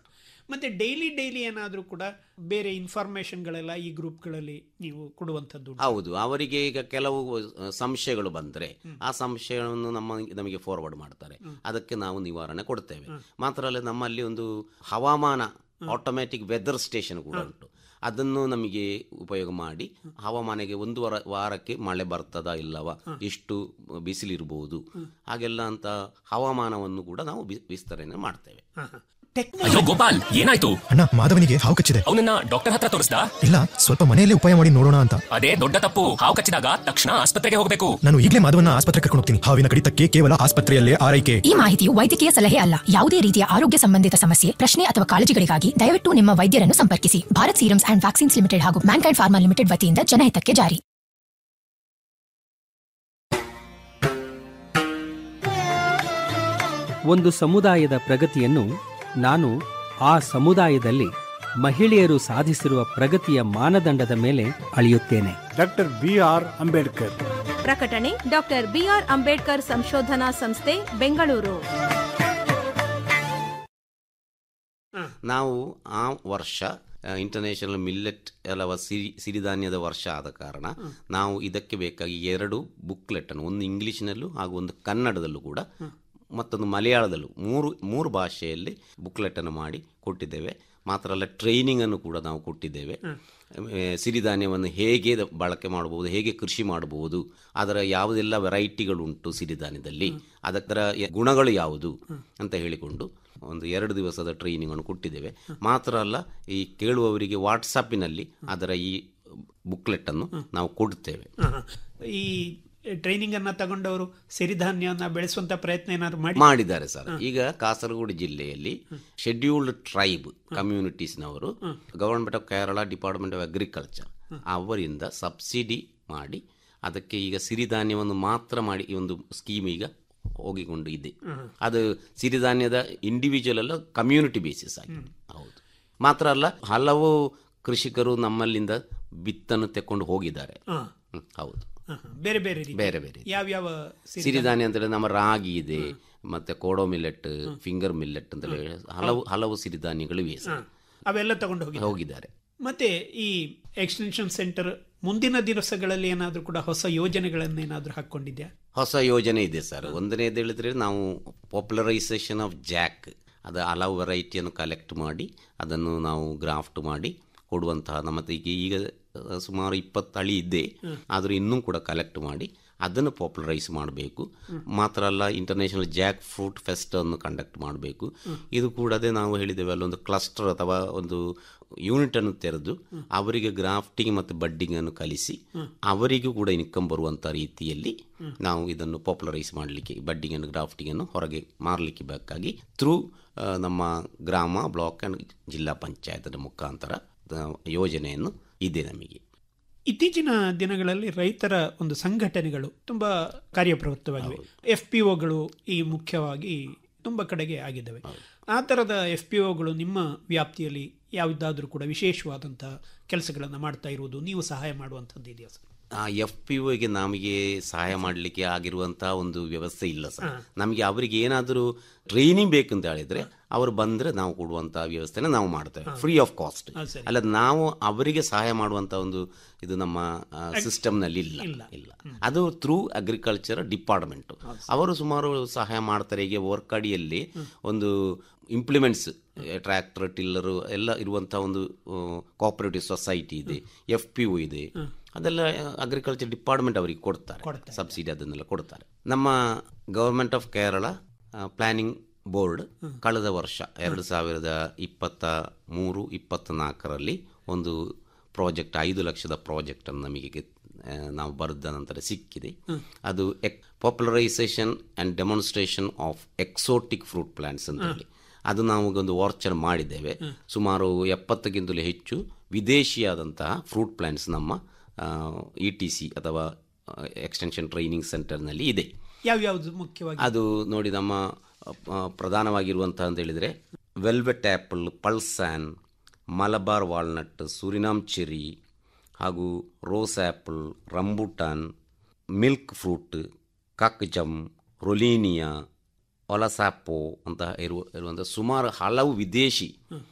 ಮತ್ತೆ ಡೈಲಿ ಡೈಲಿ ಏನಾದರೂ ಕೂಡ ಬೇರೆ ಇನ್ಫಾರ್ಮೇಶನ್ಗಳೆಲ್ಲ ಈ ಗ್ರೂಪ್ಗಳಲ್ಲಿ ನೀವು ಕೊಡುವಂಥದ್ದು ಉಂಟಾ? ಹೌದು ಅವರಿಗೆ ಈಗ ಕೆಲವು ಅಹ್, ಸಂಶಯಗಳು ಬಂದರೆ ಆ ಸಂಶಯವನ್ನು ನಮ್ಮ ನಮಗೆ ಫಾರ್ವರ್ಡ್ ಮಾಡ್ತಾರೆ ಅದಕ್ಕೆ ನಾವು ನಿವಾರಣೆ ಕೊಡ್ತೇವೆ ಮಾತ್ರ ಅಲ್ಲ ನಮ್ಮಲ್ಲಿ ಒಂದು ಹವಾಮಾನ ಆಟೋಮ್ಯಾಟಿಕ್ ವೆದರ್ ಸ್ಟೇಷನ್ ಕೂಡ ಉಂಟು ಅದನ್ನು ನಮಗೆ ಉಪಯೋಗ ಮಾಡಿ ಹವಾಮಾನಗೆ ಒಂದು ವಾರ ವಾರಕ್ಕೆ ಮಳೆ ಬರ್ತದಾ ಇಲ್ಲವಾ ಎಷ್ಟು ಬಿಸಿಲಿರ್ಬೋದು ಹಾಗೆಲ್ಲ ಅಂತ ಹವಾಮಾನವನ್ನು ಕೂಡ ನಾವು ವಿ- ವಿಸ್ತರಣೆ ಮಾಡ್ತೇವೆ ಹಾ, ಹಾ. ಅಯ್ಯೋ ಗೋಪಾಲ್ ಏನಾಯ್ತು ಅಣ್ಣ ಮಾಧವನಿಗೆ ಹಾವು ಕಚ್ಚಿದೆ ಅವನನ್ನ ಡಾಕ್ಟರ್ ಹತ್ರ ತೋರಿಸ್ದಾ ಇಲ್ಲ ಸ್ವಲ್ಪ ಮನೆಯಲ್ಲೇ ಉಪಾಯ ಮಾಡಿ ನೋಡೋಣ ಅಂತ ಅದೇ ದೊಡ್ಡ ತಪ್ಪು ಹಾವು ಕಚ್ಚಿದಾಗ ತಕ್ಷಣ ಆಸ್ಪತ್ರೆಗೆ ಹೋಗಬೇಕು ನಾನು ಈಗಲೇ ಮಾಧವನ ಆಸ್ಪತ್ರೆ ಕರ್ಕೊಂಡು ಹೋಗ್ತೀನಿ ಹಾವಿನ ಕಡಿತಕ್ಕೆ ಕೇವಲ ಆಸ್ಪತ್ರೆಯಲ್ಲೇ ಆರೈಕೆ ಈ ಮಾಹಿತಿಯು ವೈದ್ಯಕೀಯ ಸಲಹೆ ಅಲ್ಲ ಯಾವುದೇ ರೀತಿಯ ಆರೋಗ್ಯ ಸಂಬಂಧಿತ ಸಮಸ್ಯೆ ಪ್ರಶ್ನೆ ಅಥವಾ ಕಾಳಜಿಗಳಿಗಾಗಿ ದಯವಿಟ್ಟು ನಿಮ್ಮ ವೈದ್ಯರನ್ನು ಸಂಪರ್ಕಿಸಿ Bharat serums and vaccines limited ಹಾಗೂ ಮ್ಯಾನ್ಕೈಂಡ್ ಫಾರ್ಮಾ ಲಿಮಿಟೆಡ್ ವತಿಯಿಂದ ಜನಹಿತಕ್ಕೆ ಜಾರಿ ಒಂದು ಸಮುದಾಯದ ಪ್ರಗತಿಯನ್ನು ನಾನು ಆ ಸಮುದಾಯದಲ್ಲಿ ಮಹಿಳೆಯರು ಸಾಧಿಸಿರುವ ಪ್ರಗತಿಯ ಮಾನದಂಡದ ಮೇಲೆ ಅಳೆಯುತ್ತೇನೆ ಡಾಕ್ಟರ್ ಬಿ ಆರ್ ಅಂಬೇಡ್ಕರ್ ಪ್ರಕಟಣೆ ಡಾಕ್ಟರ್ ಬಿಆರ್ ಅಂಬೇಡ್ಕರ್ ಸಂಶೋಧನಾ ಸಂಸ್ಥೆ ಬೆಂಗಳೂರು ನಾವು ಆ ವರ್ಷ ಇಂಟರ್ನ್ಯಾಷನಲ್ ಮಿಲ್ಲೆಟ್ ಅಲ್ಲವ ಸಿರಿ ಸಿರಿಧಾನ್ಯದ ವರ್ಷ ಆದ ಕಾರಣ ನಾವು ಇದಕ್ಕೆ ಬೇಕಾಗಿ ಎರಡು ಬುಕ್ಲೆಟನ್ನು ಒಂದು ಇಂಗ್ಲಿಷ್ನಲ್ಲೂ ಹಾಗೂ ಒಂದು ಕನ್ನಡದಲ್ಲೂ ಕೂಡ ಮತ್ತೊಂದು ಮಲಯಾಳದಲ್ಲೂ ಮೂರು ಮೂರು ಭಾಷೆಯಲ್ಲಿ ಬುಕ್ಲೆಟನ್ನು ಮಾಡಿ ಕೊಟ್ಟಿದ್ದೇವೆ ಮಾತ್ರ ಅಲ್ಲ ಟ್ರೈನಿಂಗನ್ನು ಕೂಡ ನಾವು ಕೊಟ್ಟಿದ್ದೇವೆ ಆ, ಸಿರಿಧಾನ್ಯವನ್ನು ಹೇಗೆ ದ- ಬಳಕೆ ಮಾಡಬಹುದು ಹೇಗೆ ಕೃಷಿ ಮಾಡಬಹುದು ಅದರ ಯಾವುದೆಲ್ಲ ವೆರೈಟಿಗಳುಂಟು ಸಿರಿಧಾನ್ಯದಲ್ಲಿ ಅದರ ಯ- ಗುಣಗಳು ಯಾವುದು ಅಂತ ಹೇಳಿಕೊಂಡು ಒಂದು ಎರಡು ದಿವಸದ ಟ್ರೈನಿಂಗನ್ನು ಕೊಟ್ಟಿದ್ದೇವೆ ಮಾತ್ರ ಅಲ್ಲ ಈ ಕೇಳುವವರಿಗೆ ವಾಟ್ಸಪ್ಪಿನಲ್ಲಿ ಅದರ ಈ ಬುಕ್ಲೆಟನ್ನು ನಾವು ಕೊಡ್ತೇವೆ ಹಾ, ಹಾ. ಈ ಟ್ರೈನಿಂಗ್ ಅನ್ನ ತಗೊಂಡವರು ಸಿರಿಧಾನ್ಯವನ್ನ ಬೆಳೆಸುವಂತ ಪ್ರಯತ್ನ ಏನಾದ್ರು ಮಾಡಿ ಮಾಡಿದ್ದಾರೆ ಸರ್ ಈಗ ಕಾಸರಗೋಡು ಜಿಲ್ಲೆಯಲ್ಲಿ ಶೆಡ್ಯೂಲ್ಡ್ ಟ್ರೈಬ್ ಕಮ್ಯುನಿಟೀಸ್ನವರು government of Kerala department of agriculture ಅವರಿಂದ ಸಬ್ಸಿಡಿ ಮಾಡಿ ಅದಕ್ಕೆ ಈಗ ಸಿರಿಧಾನ್ಯವನ್ನು ಮಾತ್ರ ಮಾಡಿ ಈ ಒಂದು ಸ್ಕೀಮ್ ಈಗ ಹೋಗಿಕೊಂಡು ಇದೆ ಅದು ಸಿರಿಧಾನ್ಯದ ಇಂಡಿವಿಜುವಲ್ ಅಲ್ಲ ಕಮ್ಯುನಿಟಿ ಬೇಸಿಸ್ ಆಗಿ ಹೌದು ಮಾತ್ರ ಅಲ್ಲ ಹಲವು ಕೃಷಿಕರು ನಮ್ಮಲ್ಲಿಂದ ಬಿತ್ತನ್ನು ತೆಕ್ಕೊಂಡು ಹೋಗಿದ್ದಾರೆ ಹಾ. ಹ್ಮ್, ಹೌದು ಹಾ, ಹಾ. ಬೇರೆ ಬೇರೆ ರೀತಿ ಬೇರೆ ಬೇರೆ ಯಾವ್ಯಾವ ಸಿರಿಧಾನ್ಯ ಅಂತೇಳಿ ನಮ್ಮ ರಾಗಿ ಇದೆ ಮತ್ತೆ ಕೋಡೋ ಮಿಲ್ಲೆಟ್ ಫಿಂಗರ್ ಮಿಲ್ಲೆಟ್ ಅಂತ ಹೇಳಿ ಹಲವು ಹಲವು ಸಿರಿಧಾನ್ಯಗಳು ಇವೆ ಸರ್. ಅವೆಲ್ಲ ತಗೊಂಡು ಹೋಗಿ ಹೋಗಿದ್ದಾರೆ ಮತ್ತೆ ಈ ಎಕ್ಸ್ಟೆನ್ಷನ್ ಸೆಂಟರ್ ಮುಂದಿನ ದಿವಸಗಳಲ್ಲಿ ಏನಾದರೂ ಕೂಡ ಹೊಸ ಯೋಜನೆಗಳನ್ನು ಏನಾದರೂ ಹಾಕೊಂಡಿದ್ಯಾ ಹೊಸ ಯೋಜನೆ ಇದೆ ಸರ್ ಒಂದನೇದು ಹೇಳಿದ್ರೆ ನಾವು ಪಾಪ್ಯುಲರೈಸೇಷನ್ ಆಫ್ ಜಾಕ್ ಅದು ಹಲವು ವೆರೈಟಿಯನ್ನು ಕಲೆಕ್ಟ್ ಮಾಡಿ ಅದನ್ನು ನಾವು ಗ್ರಾಫ್ಟ್ ಮಾಡಿ ಕೊಡುವಂತಹ ನಮ್ಮ ಈಗ ಈಗ ಸುಮಾರು ಇಪ್ಪತ್ತು ತಳಿ ಇದೆ ಆದರೂ ಇನ್ನೂ ಕೂಡ ಕಲೆಕ್ಟ್ ಮಾಡಿ ಅದನ್ನು ಪಾಪ್ಯುಲರೈಸ್ ಮಾಡಬೇಕು ಮಾತ್ರ ಅಲ್ಲ ಇಂಟರ್ನ್ಯಾಷನಲ್ ಜಾಕ್ ಫ್ರೂಟ್ ಫೆಸ್ಟ್ ಅನ್ನು ಕಂಡಕ್ಟ್ ಮಾಡಬೇಕು ಇದು ಕೂಡದೆ ನಾವು ಹೇಳಿದ್ದೇವೆ ಅಲ್ಲೊಂದು ಕ್ಲಸ್ಟರ್ ಅಥವಾ ಒಂದು ಯೂನಿಟ್ ಅನ್ನು ತೆರೆದು ಅವರಿಗೆ ಗ್ರಾಫ್ಟಿಂಗ್ ಮತ್ತು ಬಡ್ಡಿಂಗ್ ಅನ್ನು ಕಲಿಸಿ ಅವರಿಗೂ ಕೂಡ ಇನ್ಕಮ್ ಬರುವಂಥ ರೀತಿಯಲ್ಲಿ ನಾವು ಇದನ್ನು ಪಾಪ್ಯುಲರೈಸ್ ಮಾಡಲಿಕ್ಕೆ ಬಡ್ಡಿಂಗ್ ಅನ್ನು ಗ್ರಾಫ್ಟಿಂಗ್ ಅನ್ನು ಹೊರಗೆ ಮಾರಲಿಕ್ಕೆ ಬೇಕಾಗಿ ಥ್ರೂ ನಮ್ಮ ಗ್ರಾಮ ಬ್ಲಾಕ್ ಆ್ಯಂಡ್ ಜಿಲ್ಲಾ ಪಂಚಾಯತದ ಮುಖಾಂತರ ಆ, ಯೋಜನೆಯನ್ನು ಇದೆ ನಮಗೆ ಇತ್ತೀಚಿನ ದಿನಗಳಲ್ಲಿ ರೈತರ ಒಂದು ಸಂಘಟನೆಗಳು ತುಂಬಾ ಕಾರ್ಯಪ್ರವೃತ್ತವಾಗಿವೆ ಎಫ್ ಪಿ ಒಗಳು ಈ ಮುಖ್ಯವಾಗಿ ತುಂಬ ಕಡೆಗೆ ಆಗಿದ್ದಾವೆ ಆ ಥರದ ಎಫ್ ಪಿ ಒಗಳು ನಿಮ್ಮ ವ್ಯಾಪ್ತಿಯಲ್ಲಿ ಯಾವುದಾದ್ರೂ ಕೂಡ ವಿಶೇಷವಾದಂತಹ ಕೆಲಸಗಳನ್ನು ಮಾಡ್ತಾ ಇರುವುದು ನೀವು ಸಹಾಯ ಮಾಡುವಂಥದ್ದು ಇದೆಯಾ ಸರ್ ಆ ಎಫ್ ಪಿ ಒಗೆ ನಮಗೆ ಸಹಾಯ ಮಾಡಲಿಕ್ಕೆ ಆಗಿರುವಂತಹ ಒಂದು ವ್ಯವಸ್ಥೆ ಇಲ್ಲ ಸರ್ ನಮಗೆ ಅವರಿಗೆ ಏನಾದರೂ ಟ್ರೈನಿಂಗ್ ಬೇಕು ಅಂತ ಹೇಳಿದ್ರೆ ಅವರು ಬಂದರೆ ನಾವು ಕೊಡುವಂತಹ ವ್ಯವಸ್ಥೆನ ನಾವು ಮಾಡ್ತೇವೆ ಫ್ರೀ ಆಫ್ ಕಾಸ್ಟ್ ಹಾ, ಸರಿ. ಅಲ್ಲ ನಾವು ಅವರಿಗೆ ಸಹಾಯ ಮಾಡುವಂತ ಒಂದು ಇದು ನಮ್ಮ ಸಿಸ್ಟಮ್ನಲ್ಲಿ ಇಲ್ಲ ಇಲ್ಲ ಅದು ಥ್ರೂ ಅಗ್ರಿಕಲ್ಚರ್ ಡಿಪಾರ್ಟ್ಮೆಂಟ್ ಅವರು ಸುಮಾರು ಸಹಾಯ ಮಾಡ್ತಾರೆ ಈಗ ವರ್ಕ್ ಅಡಿಯಲ್ಲಿ ಒಂದು ಇಂಪ್ಲಿಮೆಂಟ್ಸ್ ಟ್ರ್ಯಾಕ್ಟರ್ ಟಿಲ್ಲರು ಎಲ್ಲ ಇರುವಂಥ ಒಂದು ಕೋಆಪರೇಟಿವ್ ಸೊಸೈಟಿ ಇದೆ ಎಫ್ ಪಿ ಒ ಇದೆ ಅದೆಲ್ಲ ಅಗ್ರಿಕಲ್ಚರ್ ಡಿಪಾರ್ಟ್ಮೆಂಟ್ ಅವರಿಗೆ ಕೊಡ್ತಾರೆ ಸಬ್ಸಿಡಿ ಅದನ್ನೆಲ್ಲ ಕೊಡ್ತಾರೆ ನಮ್ಮ government of Kerala planning board ಕಳೆದ ವರ್ಷ ಎರಡು ಸಾವಿರದ ಇಪ್ಪತ್ತ ಮೂರು ಇಪ್ಪತ್ತ ನಾಲ್ಕರಲ್ಲಿ ಒಂದು ಪ್ರಾಜೆಕ್ಟ್ ಐದು ಲಕ್ಷದ ಪ್ರಾಜೆಕ್ಟನ್ನು ನಮಗೆ ಆ, ನಾವು ಬರೆದ ನಂತರ ಸಿಕ್ಕಿದೆ ಅದು ಎಕ್ popularisation and demonstration of exotic fruit plants ಅಂತ ಹೇಳಿ ಅದು ನಾವು ಒಂದು ವಾರ್ಚರ್ ಮಾಡಿದ್ದೇವೆ ಸುಮಾರು ಎಪ್ಪತ್ತಕ್ಕಿಂತಲೂ ಹೆಚ್ಚು ವಿದೇಶಿಯಾದಂತಹ ಫ್ರೂಟ್ ಪ್ಲಾಂಟ್ಸ್ ನಮ್ಮ ಇ ಟಿ ಸಿ ಅಥವಾ ಎಕ್ಸ್ಟೆನ್ಷನ್ ಟ್ರೈನಿಂಗ್ ಸೆಂಟರ್ನಲ್ಲಿ ಇದೆ ಯಾವ್ಯಾವುದು ಮುಖ್ಯವಾಗಿ ಅದು ನೋಡಿ ನಮ್ಮ ಆ, ಪ್ರಧಾನವಾಗಿರುವಂತಹ ಅಂತ ಹೇಳಿದರೆ velvet apple pulasan Malabar walnut Surinam cherry ಹಾಗೂ rose apple rambutan milk fruit ಕಾಕ್ಜಮ್ ರೊಲೀನಿಯಾ ಒಲಸಾಪೋ ಅಂತ ಇರುವ ಇರುವಂಥ ಸುಮಾರು ಹಲವು ವಿದೇಶಿ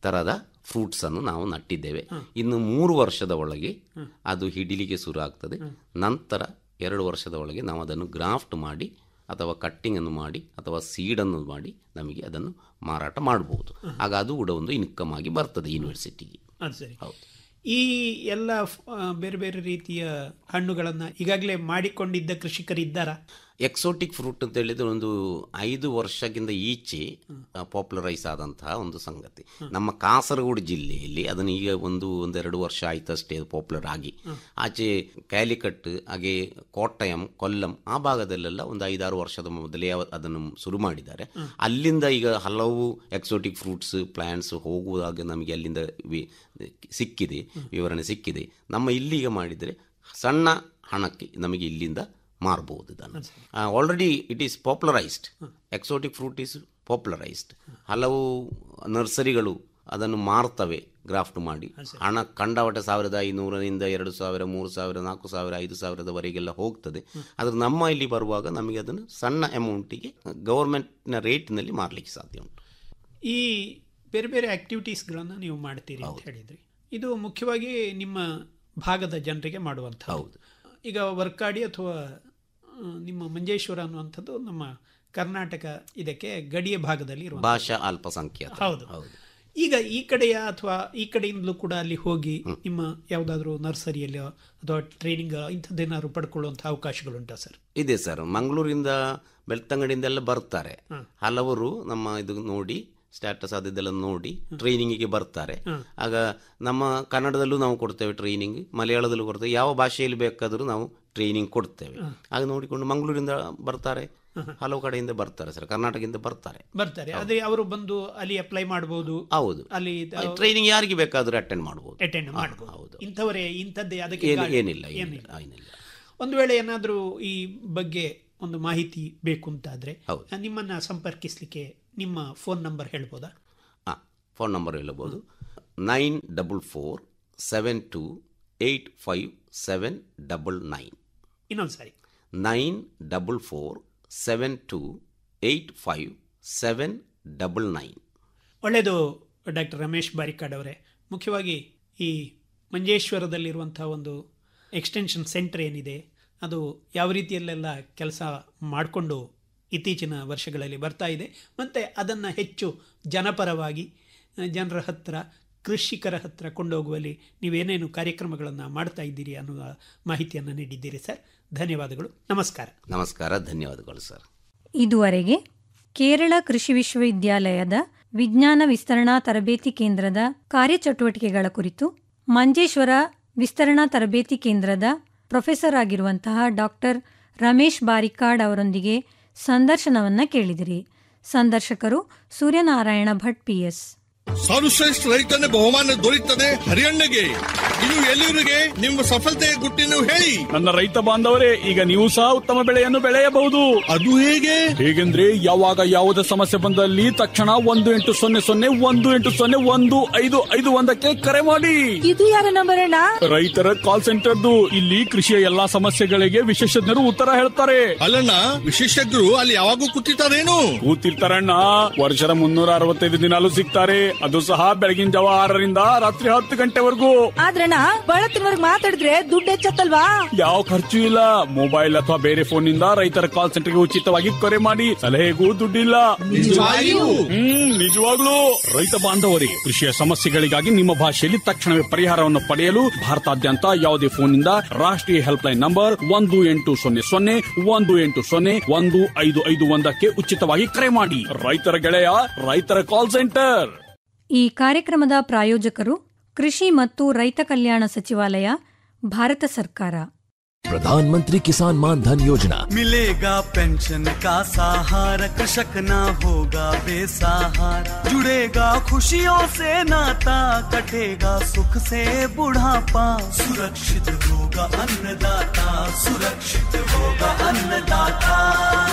ಥರದ ಫ್ರೂಟ್ಸನ್ನು ನಾವು ನಟ್ಟಿದ್ದೇವೆ ಇನ್ನು ಮೂರು ವರ್ಷದ ಒಳಗೆ ಅದು ಹಿಡಿಲಿಕ್ಕೆ ಶುರು ಆಗ್ತದೆ ನಂತರ ಎರಡು ವರ್ಷದ ಒಳಗೆ ನಾವು ಅದನ್ನು ಗ್ರಾಫ್ಟ್ ಮಾಡಿ ಅಥವಾ ಕಟ್ಟಿಂಗನ್ನು ಮಾಡಿ ಅಥವಾ ಸೀಡನ್ನು ಮಾಡಿ ನಮಗೆ ಅದನ್ನು ಮಾರಾಟ ಮಾಡಬಹುದು ಆಗ ಅದು ಕೂಡ ಒಂದು ಇನ್ಕಮ್ ಆಗಿ ಬರ್ತದೆ ಯೂನಿವರ್ಸಿಟಿಗೆ ಅದು ಸರಿ ಈ ಎಲ್ಲ ಫ್- ಆ, ಬೇರೆ ಬೇರೆ ರೀತಿಯ ಹಣ್ಣುಗಳನ್ನು ಈಗಾಗಲೇ ಮಾಡಿಕೊಂಡಿದ್ದ ಕೃಷಿಕರಿದ್ದಾರಾ ಎಕ್ಸೋಟಿಕ್ ಫ್ರೂಟ್ ಅಂತ ಹೇಳಿದ್ರೆ ಒಂದು ಐದು ವರ್ಷಕ್ಕಿಂತ ಈಚೆ ಪಾಪ್ಯುಲರೈಸ್ ಆದಂತಹ ಒಂದು ಸಂಗತಿ ನಮ್ಮ ಕಾಸರಗೋಡು ಜಿಲ್ಲೆಯಲ್ಲಿ ಅದನ್ನು ಈಗ ಒಂದು ಒಂದೆರಡು ವರ್ಷ ಆಯ್ತಷ್ಟೇ ಅದು ಪಾಪ್ಯುಲರ್ ಆಗಿ ಆಚೆ ಕ್ಯಾಲಿಕಟ್ ಹಾಗೆ ಕೋಟ್ಟಯಂ ಕೊಲ್ಲಂ ಆ ಭಾಗದಲ್ಲೆಲ್ಲ ಒಂದು ಐದಾರು ವರ್ಷದ ಮೊದಲೇ ಅವ- ಅದನ್ನು ಶುರು ಮಾಡಿದ್ದಾರೆ ಅಲ್ಲಿಂದ ಈಗ ಹಲವು ಎಕ್ಸೋಟಿಕ್ ಫ್ರೂಟ್ಸ್ ಪ್ಲಾಂಟ್ಸ್ ಹೋಗುವಾಗ ನಮಗೆ ಅಲ್ಲಿಂದ ವಿ- ಸಿಕ್ಕಿದೆ ವಿವರಣೆ ಸಿಕ್ಕಿದೆ ನಮ್ಮ ಇಲ್ಲಿಗ ಮಾಡಿದರೆ ಸಣ್ಣ ಹಣಕ್ಕೆ ನಮಗೆ ಇಲ್ಲಿಂದ ಮಾರಬಹುದು ಇದನ್ನು already it is popularised exotic fruit is popularised ಹಲವು ನರ್ಸರಿಗಳು ಅದನ್ನು ಮಾರ್ತವೆ ಗ್ರಾಫ್ಟ್ ಮಾಡಿ ಹಣ ಕಂಡವಟ ಸಾವಿರದ ಐನೂರರಿಂದ ಎರಡು ಸಾವಿರ ಮೂರು ಸಾವಿರ ನಾಲ್ಕು ಸಾವಿರ ಐದು ಸಾವಿರದವರೆಗೆಲ್ಲ ಹೋಗ್ತದೆ ಆದರೆ ನಮ್ಮ ಇಲ್ಲಿ ಬರುವಾಗ ನಮಗೆ ಅದನ್ನು ಸಣ್ಣ ಅಮೌಂಟಿಗೆ ಗೌರ್ಮೆಂಟ್ನ ರೇಟ್ನಲ್ಲಿ ಮಾರಲಿಕ್ಕೆ ಸಾಧ್ಯ ಉಂಟು ಈ ಬೇರೆ ಬೇರೆ ಆಕ್ಟಿವಿಟೀಸ್ಗಳನ್ನು ನೀವು ಮಾಡ್ತೀರಿ ಅಂತ ಹೇಳಿದ್ರಿ ಇದು ಮುಖ್ಯವಾಗಿ ನಿಮ್ಮ ಭಾಗದ ಜನರಿಗೆ ಮಾಡುವಂಥ ಹೌದು ಈಗ ವರ್ಕಾಡಿ ಅಥವಾ ಆ, ನಿಮ್ಮ ಮಂಜೇಶ್ವರ ಅನ್ನುವಂಥದ್ದು ನಮ್ಮ ಕರ್ನಾಟಕ ಇದಕ್ಕೆ ಗಡಿಯ ಭಾಗದಲ್ಲಿ ಇರುವ ಭಾಷಾ ಅಲ್ಪಸಂಖ್ಯಾತ ಹೌದು ಈಗ ಈ ಕಡೆಯ ಅಥವಾ ಈ ಕಡೆಯಿಂದಲೂ ಕೂಡ ಅಲ್ಲಿ ಹೋಗಿ ನಿಮ್ಮ ಯಾವುದಾದ್ರೂ ನರ್ಸರಿಯಲ್ಲಿ ಅಥವಾ ಟ್ರೈನಿಂಗ್ ಇಂಥದ್ದೇನಾದ್ರು ಪಡ್ಕೊಳ್ಳುವಂಥ ಅವಕಾಶಗಳುಂಟಾ ಸರ್ ಇದೆ ಸರ್ ಮಂಗಳೂರಿಂದ ಬೆಳ್ತಂಗಡಿಯಿಂದ ಎಲ್ಲ ಬರ್ತಾರೆ ಹಲವರು ನಮ್ಮ ಇದು ನೋಡಿ ಸ್ಟ್ಯಾಟಸ್ ಅದೆಲ್ಲ ನೋಡಿ ಟ್ರೈನಿಂಗಿಗೆ ಬರ್ತಾರೆ ಆಗ ನಮ್ಮ ಕನ್ನಡದಲ್ಲೂ ನಾವು ಕೊಡ್ತೇವೆ ಟ್ರೈನಿಂಗ್ ಮಲಯಾಳದಲ್ಲೂ ಕೊಡ್ತೇವೆ ಯಾವ ಭಾಷೆಯಲ್ಲಿ ಬೇಕಾದರೂ ನಾವು ಟ್ರೈನಿಂಗ್ ಕೊಡ್ತೇವೆ ಆಗ ನೋಡಿಕೊಂಡು ಮಂಗಳೂರಿಂದ ಬರ್ತಾರೆ ಹಲವು ಕಡೆಯಿಂದ ಬರ್ತಾರೆ ಸರ್ ಕರ್ನಾಟಕದಿಂದ ಬರ್ತಾರೆ ಬರ್ತಾರೆ ಅದೇ ಅವರು ಬಂದು ಅಲ್ಲಿ ಅಪ್ಲೈ ಮಾಡಬಹುದು ಹೌದು ಅಲ್ಲಿ ಟ್ರೈನಿಂಗ್ ಯಾರಿಗೆ ಬೇಕಾದರೂ ಅಟೆಂಡ್ ಮಾಡಬಹುದು ಅಟೆಂಡ್ ಮಾಡಬಹುದು ಇಂಥವರೇ ಇಂಥದ್ದೇ ಅದಕ್ಕೆ ಏನು- ಗಾಡಿ- ಏನಿಲ್ಲ ಏನಿಲ್ಲ ಏನಿಲ್ಲ ಒಂದು ವೇಳೆ ಏನಾದರೂ ಈ ಬಗ್ಗೆ ಒಂದು ಮಾಹಿತಿ ಬೇಕು ಅಂತಾದ್ರೆ ನಿಮ್ಮನ್ನ ಸಂಪರ್ಕಿಸಲಿಕ್ಕೆ ನಿಮ್ಮ ಫೋನ್ ನಂಬರ್ ಹೇಳ್ಬೋದಾ ಹಾಂ ಫೋನ್ ನಂಬರ್ ಹೇಳಬಹುದು nine double four seven two eight five seven double nine ಇನ್ನೊಂದು ಸಾರಿ nine double four seven two eight five seven double nine ಒಳ್ಳೆಯದು ಡಾಕ್ಟರ್ ರಮೇಶ್ ಬಾರಿಕಾಡ್ ಅವರೇ ಮುಖ್ಯವಾಗಿ ಈ ಮಂಜೇಶ್ವರದಲ್ಲಿರುವಂಥ ಒಂದು ಎಕ್ಸ್ಟೆನ್ಷನ್ ಸೆಂಟರ್ ಏನಿದೆ ಅದು ಯಾವ ರೀತಿಯಲ್ಲೆಲ್ಲ ಕೆಲಸ ಮಾಡಿಕೊಂಡು ಇತ್ತೀಚಿನ ವರ್ಷಗಳಲ್ಲಿ ಬರ್ತಾ ಇದೆ ಮತ್ತು ಅದನ್ನು ಹೆಚ್ಚು ಜನಪರವಾಗಿ ಆ, ಜನರ ಹತ್ತಿರ ಕೃಷಿಕರ ಹತ್ತಿರ ಕೊಂಡೋಗುವಲ್ಲಿ ನೀವೇನೇನು ಕಾರ್ಯಕ್ರಮಗಳನ್ನು ಮಾಡ್ತಾ ಇದ್ದೀರಿ ಅನ್ನುವ ಮಾಹಿತಿಯನ್ನು ನೀಡಿದ್ದೀರಿ ಸರ್ ಧನ್ಯವಾದಗಳು ನಮಸ್ಕಾರ ನಮಸ್ಕಾರ ಧನ್ಯವಾದಗಳು ಸರ್ ಇದುವರೆಗೆ ಕೇರಳ ಕೃಷಿ ವಿಶ್ವವಿದ್ಯಾಲಯದ ವಿಜ್ಞಾನ ವಿಸ್ತರಣಾ ತರಬೇತಿ ಕೇಂದ್ರದ ಕಾರ್ಯಚಟುವಟಿಕೆಗಳ ಕುರಿತು ಮಂಜೇಶ್ವರ ವಿಸ್ತರಣಾ ತರಬೇತಿ ಕೇಂದ್ರದ ಪ್ರೊಫೆಸರ್ ಆಗಿರುವಂತಹ ಡಾಕ್ಟರ್ ರಮೇಶ್ ಬಾರಿಕಾಡ್ ಅವರೊಂದಿಗೆ ಸಂದರ್ಶನವನ್ನ ಕೇಳಿದಿರಿ ಸಂದರ್ಶಕರು ಸೂರ್ಯನಾರಾಯಣ ಭಟ್ ಪಿಎಸ್ ಸರ್ವಶ್ರೇಷ್ಠ ರೈತನ ಬಹುಮಾನ ದೊರೆಯುತ್ತದೆ ಹರಿಯಣ್ಣಗೆ ಇದು ಎಲ್ಲಿವರಿಗೆ ನಿಮ್ಮ ಸಫಲತೆಯ ಗುಟ್ಟಿನ ಹೇಳಿ ನನ್ನ ರೈತ ಬಾಂಧವರೇ ಈಗ ನೀವು ಸಹ ಉತ್ತಮ ಬೆಳೆಯನ್ನು ಬೆಳೆಯಬಹುದು ಅದು ಹೇಗೆ ಹೇಗೆಂದ್ರೆ ಯಾವಾಗ ಯಾವುದೇ ಸಮಸ್ಯೆ ಬಂದಲ್ಲಿ ತಕ್ಷಣ ಒಂದು ಎಂಟು ಸೊನ್ನೆ ಸೊನ್ನೆ ಒಂದು ಎಂಟು ಸೊನ್ನೆ ಒಂದು ಐದು ಐದು ಒಂದಕ್ಕೆ ಕರೆ ಮಾಡಿ ಇದು ಯಾರ ನಂಬರ್ ಅಣ್ಣ ರೈತರ ಕಾಲ್ ಸೆಂಟರ್ದು ಇಲ್ಲಿ ಕೃಷಿಯ ಎಲ್ಲಾ ಸಮಸ್ಯೆಗಳಿಗೆ ವಿಶೇಷಜ್ಞರು ಉತ್ತರ ಹೇಳ್ತಾರೆ ಅಲ್ಲಣ್ಣ ವಿಶೇಷಜ್ಞರು ಅಲ್ಲಿ ಯಾವಾಗೂ ಕೂತಿರ್ತಾರೇನು ಕೂತಿರ್ತಾರಣ್ಣ ವರ್ಷದ ಮುನ್ನೂರ ಅರವತ್ತೈದು ದಿನಾಲು ಸಿಗ್ತಾರೆ ಅದು ಸಹ ಬೆಳಗಿನ ಜಾವ ಆರರಿಂದ ರಾತ್ರಿ ಹತ್ತು ಗಂಟೆವರೆಗೂ ಆದ್ರಣ್ಣ ಬಳತ್ತಿನವರ್ಗ್ ಮಾತಾಡಿದ್ರೆ ದುಡ್ಡು ಹೆಚ್ಚತ್ತಲ್ವಾ ಯಾವ ಖರ್ಚು ಇಲ್ಲ ಮೊಬೈಲ್ ಅಥವಾ ಬೇರೆ ಫೋನ್ ನಿಂದ ರೈತರ ಕಾಲ್ ಸೆಂಟರ್ಗೆ ಉಚಿತವಾಗಿ ಕರೆ ಮಾಡಿ ಸಲಹೆಗೂ ದುಡ್ಡಿಲ್ಲ ನಿಜವಾಗಿಯೂ? ಹ್ಮ್ ನಿಜವಾಗ್ಲೂ ರೈತ ಬಾಂಧವರೇ ಕೃಷಿಯ ಸಮಸ್ಯೆಗಳಿಗಾಗಿ ನಿಮ್ಮ ಭಾಷೆಯಲ್ಲಿ ತಕ್ಷಣವೇ ಪರಿಹಾರವನ್ನು ಪಡೆಯಲು ಭಾರತಾದ್ಯಂತ ಯಾವುದೇ ಫೋನ್ನಿಂದ ರಾಷ್ಟ್ರೀಯ ಹೆಲ್ಪ್ ಲೈನ್ ನಂಬರ್ ಒಂದು ಎಂಟು ಸೊನ್ನೆ ಸೊನ್ನೆ ಒಂದು ಎಂಟು ಸೊನ್ನೆ ಒಂದು ಐದು ಐದು ಒಂದಕ್ಕೆ ಉಚಿತವಾಗಿ ಕರೆ ಮಾಡಿ ರೈತರ ಗೆಳೆಯ ರೈತರ ಕಾಲ್ ಸೆಂಟರ್ ಈ ಕಾರ್ಯಕ್ರಮದ ಪ್ರಾಯೋಜಕರು ಕೃಷಿ ಮತ್ತು ರೈತ ಕಲ್ಯಾಣ ಸಚಿವಾಲಯ ಭಾರತ ಸರ್ಕಾರ प्रधानमंत्री किसान मान धन योजना मिलेगा पेंशन का सहारा कृषक ना होगा बेसहारा जुड़ेगा खुशियों से नाता कटेगा सुख से बुढ़ापा सुरक्षित होगा अन्नदाता सुरक्षित होगा अन्नदाता